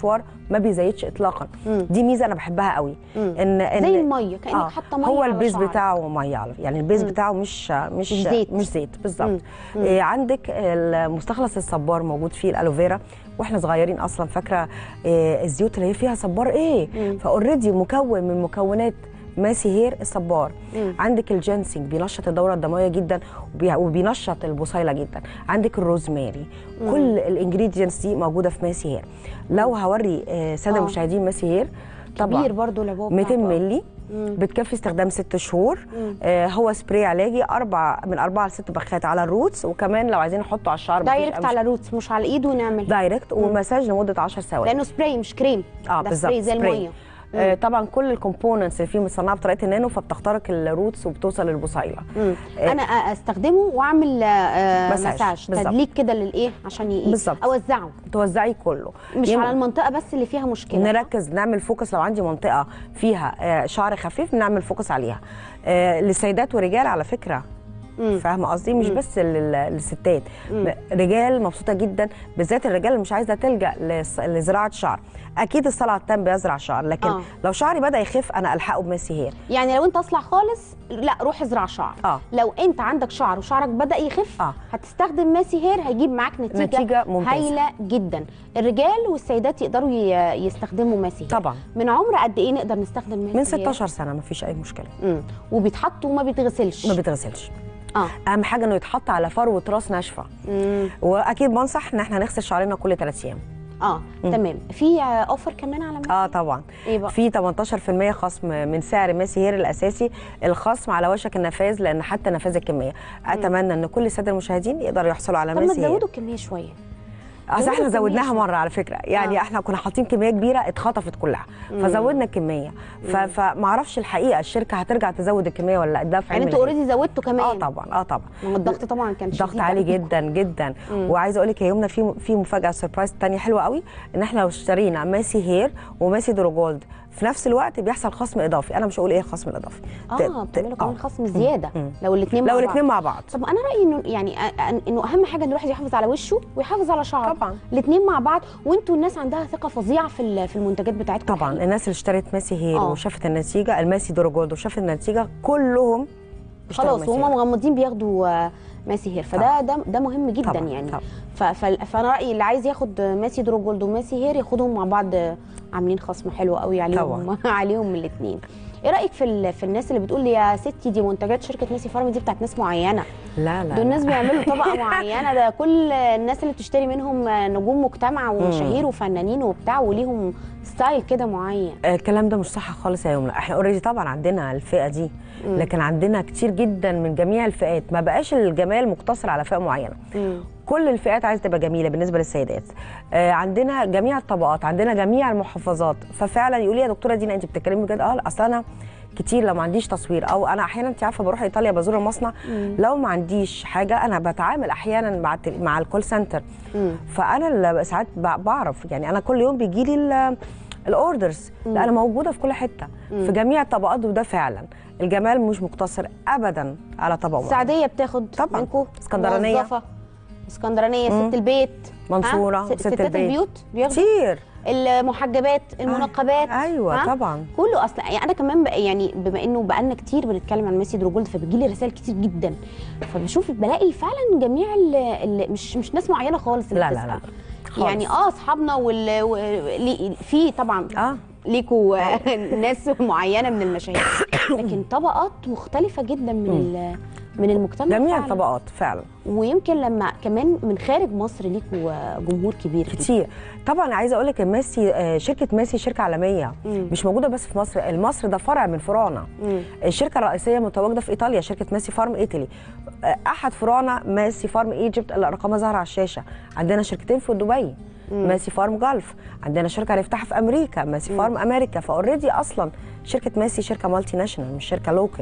ما بيزيدش اطلاقا مم. دي ميزه انا بحبها قوي مم. ان ان زي الميه كانك حاطه ميه هو على البيز شعرك. بتاعه ميه على يعني البيز بتاعه مش مش مش زيت. مش زيت مم. بالظبط مم. إيه عندك المستخلص الصبار موجود فيه الالوفيرا واحنا صغيرين اصلا فاكره إيه الزيوت اللي هي فيها صبار ايه مم. فاوريدي مكون من مكونات ماسي هير الصبار مم. عندك الجنسنج بينشط الدوره الدمويه جدا وبي- وبينشط البصيله جدا عندك الروزماري كل الانجريدينتس دي موجوده في ماسي هير لو هوري آه، ساده آه. المشاهدين ماسي هير طبعا كبير برضو العبوه 200 بتاعته. مللي مم. بتكفي استخدام ست شهور مم. آه هو سبراي علاجي اربع من اربعه لست بخات على الروتس وكمان لو عايزين نحطه على الشعر مفيش دايركت أي على الروتس مش على الايد ونعمل دايركت ومساج لمده 10 ثواني لانه سبراي مش كريم اه ده بالظبط سبراي زي سبراي. الميه آه طبعا كل الكومبوننتس اللي فيه متصنعه بطريقه النانو فبتخترق الروتس وبتوصل للبصيله مم. آه، انا استخدمه واعمل آه، مساج. مساج بالظبط. تدليك كده للايه عشان ي- بالظبط. اوزعه توزعي كله مش يم- على المنطقه بس اللي فيها مشكله نركز نعمل فوكس لو عندي منطقه فيها آه، شعر خفيف نعمل فوكس عليها آه، للسيدات ورجال على فكره مم. فاهمه قصدي مش مم. بس لل- للستات مم. رجال مبسوطه جدا بالذات الرجال اللي مش عايزه تلجا لص- لزراعه شعر اكيد الصلع التام بيزرع شعر لكن آه. آه. لو شعري بدا يخف انا الحقه بماسي هير يعني لو انت اصلع خالص لا روح ازرع شعر آه. لو انت عندك شعر وشعرك بدا يخف آه. هتستخدم ماسي هير هيجيب معاك نتيجه, نتيجة ممتازة. هايله جدا الرجال والسيدات يقدروا ي- يستخدموا ماسي هير طبعا. من عمر قد ايه نقدر نستخدم ماسي من هير؟ 16 سنه مفيش اي مشكله مم. وبيتحط وما بيتغسلش ما بيتغسلش اه اهم حاجه انه يتحط على فروه راس ناشفه مم. واكيد بنصح ان احنا نغسل شعرنا كل 3 ايام اه تمام في اوفر كمان على ماسي اه طبعا ايه بقى؟ في 18% خصم من سعر ماسي هير الاساسي الخصم على وشك النفاذ لان حتى نفاذ الكميه اتمنى ان كل الساده المشاهدين يقدروا يحصلوا على طب ما ماسي هير تزودوا الكميه شويه اصل احنا زودوا زودناها الكمية مره على فكره يعني آه. آه. احنا كنا حاطين كميه كبيره اتخطفت كلها فزودنا الكميه ف- فما اعرفش الحقيقه الشركه هترجع تزود الكميه ولا لا ده في يعني علم انتوا الغيب. اوريدي زودتوا كمان اه طبعا اه طبعا ما هو الضغط طبعا كان ضغط شديد عالي بقى. جدا جدا وعايزه اقول لك يا يمنى في في مفاجاه سربرايز تانية حلوه قوي ان احنا لو اشترينا ماسي هير وماسي درو جولد في نفس الوقت بيحصل خصم اضافي انا مش هقول ايه الخصم الاضافي ت- اه ت- بتعملوا كمان آه. خصم زياده مم. لو الاثنين لو الاثنين مع بعض طب انا رايي انه يعني أ- أ- انه اهم حاجه ان الواحد يحافظ على وشه ويحافظ على شعره طبعا. الاثنين مع بعض وانتوا الناس عندها ثقه فظيعه في ال- في المنتجات بتاعتكم طبعا الحقيقة. الناس اللي اشترت ماسي هير آه. وشافت النتيجه الماسي درو جولد وشافت النتيجه كلهم اشتروا خلاص ماسي وهم هير. مغمضين بياخدوا آه، ماسي هير فده ده ده مهم جدا طبعاً، يعني طبعاً. ف- ف- فانا رايي اللي عايز ياخد ماسي درو جولد وماسي هير ياخدهم مع بعض آه، عاملين خصم حلو قوي عليهم عليهم الاثنين ايه رايك في ال- في الناس اللي بتقول لي يا ستي دي منتجات شركه ماسي فارم دي بتاعت ناس معينه لا لا دول لا. ناس بيعملوا طبقه معينه ده كل الناس اللي بتشتري منهم نجوم مجتمع ومشاهير وفنانين وبتاع وليهم ستايل كده معين آه، الكلام ده مش صح خالص يا يمنى احنا اوريدي طبعا عندنا الفئه دي لكن عندنا كتير جدا من جميع الفئات ما بقاش الجمال مقتصر على فئه معينه كل الفئات عايزه تبقى جميله بالنسبه للسيدات آه عندنا جميع الطبقات عندنا جميع المحافظات ففعلا يقول لي يا دكتوره دينا انت بتتكلمي بجد اه اصل انا كتير لو ما عنديش تصوير او انا احيانا انت عارفه بروح ايطاليا بزور المصنع لو ما عنديش حاجه انا بتعامل احيانا مع التل- مع الكول سنتر فانا اللي ساعات ب- بعرف يعني انا كل يوم بيجي لي الاوردرز لا انا موجوده في كل حته في جميع الطبقات وده فعلا الجمال مش مقتصر ابدا على طبقه معينة. السعديه بتاخد طبعاً. منكم اسكندرانية. موظفه اسكندرانيه ست البيت منصورة ها؟ ست- وست ستات البيت. البيوت بياخدوا كتير المحجبات المنقبات ايوه ها؟ طبعا كله اصلا يعني انا كمان بقى يعني بما انه بقالنا كتير بنتكلم عن ميسي دروجولد فبيجي لي رسائل كتير جدا فبشوف بلاقي فعلا جميع ال ال مش مش ناس معينه خالص اللي لا لا بتسأل. لا خالص. يعني اه اصحابنا وال و- لي- في طبعا اه ليكوا ناس معينه من المشاهير لكن طبقات مختلفه جدا من ال- من المجتمع جميع فعلاً. الطبقات فعلا ويمكن لما كمان من خارج مصر ليكوا جمهور كبير كتير طبعا عايزه اقول لك ميسي آه، شركه ميسي شركه عالميه مم. مش موجوده بس في مصر مصر ده فرع من فروعنا مم. الشركه الرئيسيه متواجده في ايطاليا شركه ميسي فارم ايطالي آه، احد فروعنا ميسي فارم ايجيبت اللي ارقامها ظاهره على الشاشه عندنا شركتين في دبي ميسي فارم جلف عندنا شركه هنفتحها في امريكا ميسي فارم امريكا فاوريدي اصلا شركه ميسي شركه مالتي ناشونال مش شركه لوكال يعني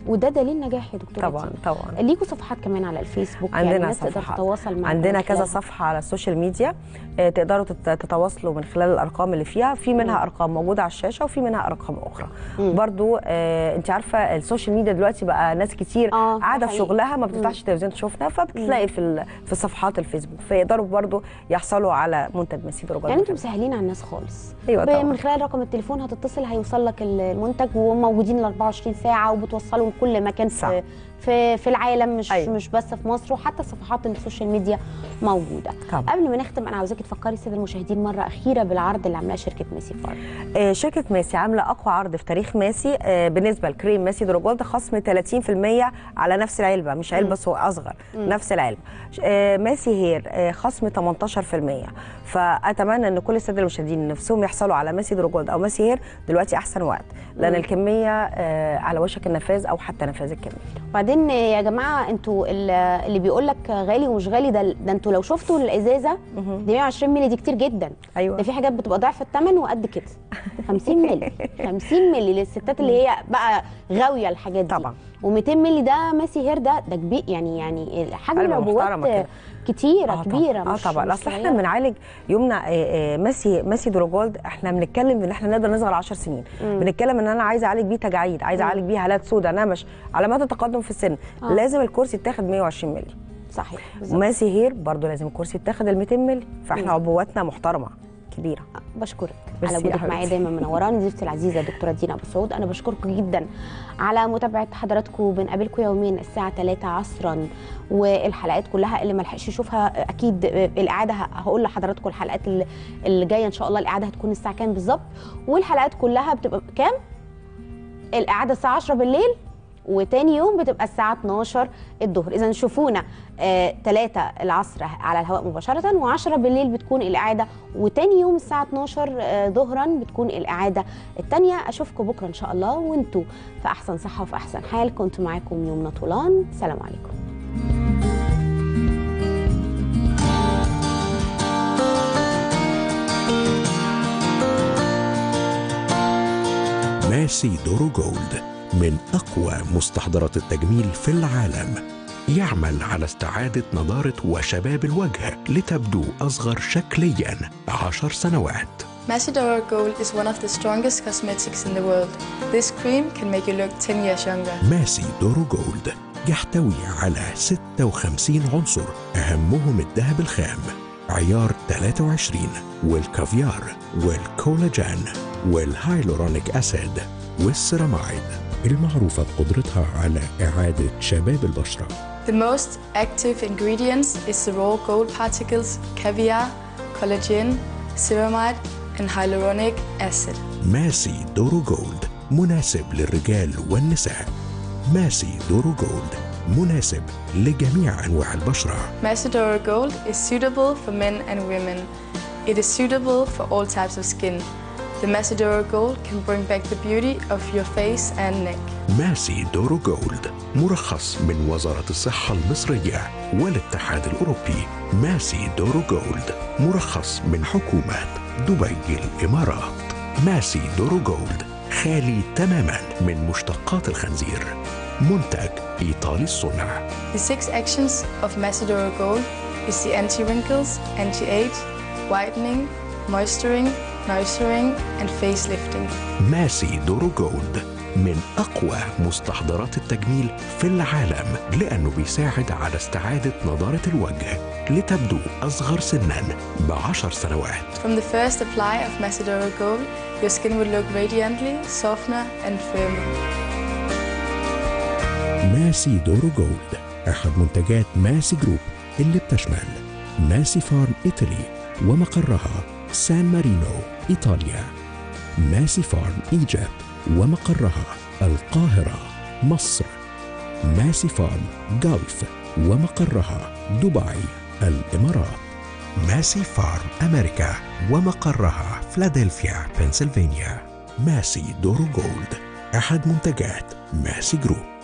وده دليل نجاح يا دكتوره طبعا دي. طبعا ليكوا صفحات كمان على الفيسبوك يعني عندنا الناس تقدر صفحات تتواصل معاكم عندنا من كذا خلالها. صفحه على السوشيال ميديا آه، تقدروا تت- تتواصلوا من خلال الارقام اللي فيها في منها ارقام موجوده على الشاشه وفي منها ارقام اخرى برضو آه، انت عارفه السوشيال ميديا دلوقتي بقى ناس كتير آه، ده قاعده في حقيقي. شغلها ما بتفتحش تلفزيون تشوفنا فبتلاقي في ال- في صفحات الفيسبوك فيقدروا برضو يحصلوا على منتج مسيد رجل يعني انتم مسهلين على الناس خالص أيوة ب- طبعاً. من خلال رقم التليفون هتتصل هيوصل لك المنتج وموجودين ال 24 ساعه وبتوصلوا لكل مكان صح. في في في العالم مش أيوة. مش بس في مصر وحتى صفحات السوشيال ميديا موجوده طبعاً. قبل ما نختم انا عاوزاكي تفكري الساده المشاهدين مره اخيره بالعرض اللي عاملاه شركه ميسي فارم آه، شركة ماسي عاملة أقوى عرض في تاريخ ماسي آه، بالنسبة لكريم ماسي دروجولد خصم 30% على نفس العلبة مش علبة سو أصغر نفس العلبة ش- آه، ماسي هير آه، خصم 18% فأتمنى أن كل السادة المشاهدين نفسهم يحصلوا على ماسي دروجولد أو ماسي هير دلوقتي أحسن وقت لأن الكمية آه، على وشك النفاذ أو حتى نفاذ الكمية وبعدين يا جماعه انتوا ال- اللي بيقول لك غالي ومش غالي ده ده انتوا لو شفتوا الازازه دي 120 مللي دي كتير جدا أيوة. ده في حاجات بتبقى ضعف الثمن وقد كده 50 مللي 50 مللي للستات اللي هي بقى غاويه الحاجات دي طبعا. و200 مللي ده ماسي هير ده ده كبير يعني يعني حجم علبة محترمة العبوات كده. كتيره آه كبيره طبعا. مش اه طبعا مش اصل احنا صغيرة. بنعالج يومنا آه، آه، ماسي ماسي دروجولد احنا بنتكلم ان احنا نقدر نصغر 10 سنين بنتكلم ان انا عايزه اعالج بيه تجاعيد عايزه اعالج بيه هالات سوداء نمش علامات التقدم في السن آه. لازم الكرسي يتاخد 120 مللي صحيح بالظبط. ماسي هير برضو لازم الكرسي يتاخد ال 200 مللي فاحنا عبواتنا محترمه كبيره بشكرك ميرسي على يا وجودك معايا حبيبتي. دايما منوراني ضيفتي العزيزه دكتوره دينا ابو سعود انا بشكركم جدا على متابعه حضراتكم بنقابلكم يوميا الساعه 3 عصرا والحلقات كلها اللي ما لحقش يشوفها اكيد الاعاده هقول لحضراتكم الحلقات اللي- اللي جايه ان شاء الله الاعاده هتكون الساعه كام بالظبط والحلقات كلها بتبقى كام الاعاده الساعه 10 بالليل وتاني يوم بتبقى الساعة 12 الظهر إذا شوفونا آه 3 العصر على الهواء مباشرة و10 بالليل بتكون الإعادة وتاني يوم الساعة 12 آه ظهرا بتكون الإعادة التانية أشوفكم بكرة إن شاء الله وانتوا في أحسن صحة وفي أحسن حال كنت معاكم يومنا طولان سلام عليكم ماسي دورو جولد من أقوى مستحضرات التجميل في العالم يعمل على استعادة نضارة وشباب الوجه لتبدو أصغر شكليا عشر سنوات Macedora Gold is one of the strongest cosmetics in the world. This cream can make you look 10 years younger. ماسي دورو جولد يحتوي على 56 عنصر أهمهم الذهب الخام عيار 23 والكافيار والكولاجين والهايلورونيك أسيد والسيرامايد المعروفة بقدرتها على إعادة شباب البشرة The most active ingredients is the raw gold particles, caviar, collagen, ceramide, and hyaluronic acid. ماسي دورو جولد مناسب للرجال والنساء ماسي دورو جولد مناسب لجميع أنواع البشرة Macedora Gold is suitable for men and women. It is suitable for all types of skin. The Macedora Gold can bring back the beauty of your face and neck. ماسي دورو جولد مرخص من وزارة الصحة المصرية والاتحاد الأوروبي ماسي دورو جولد مرخص من حكومة دبي الإمارات ماسي دورو جولد خالي تماما من مشتقات الخنزير منتج إيطالي الصنع The six actions of Macedora Gold is the anti-wrinkles, anti-age, whitening, moisturing, nourishing, and facelifting. ماسي دورو جولد من أقوى مستحضرات التجميل في العالم لأنه بيساعد على استعادة نضارة الوجه لتبدو أصغر سنا بعشر سنوات From the first apply of Macedora Gold, your skin will look radiantly, softer, and firmer. ماسي دورو جولد أحد منتجات ماسي جروب اللي بتشمل ماسي فارم إيطالي ومقرها سان مارينو إيطاليا ماسي فارم إيجيبت ومقرها القاهرة مصر ماسي فارم جلف ومقرها دبي الإمارات ماسي فارم أمريكا ومقرها فلادلفيا بنسلفانيا ماسي دورو جولد أحد منتجات ماسي جروب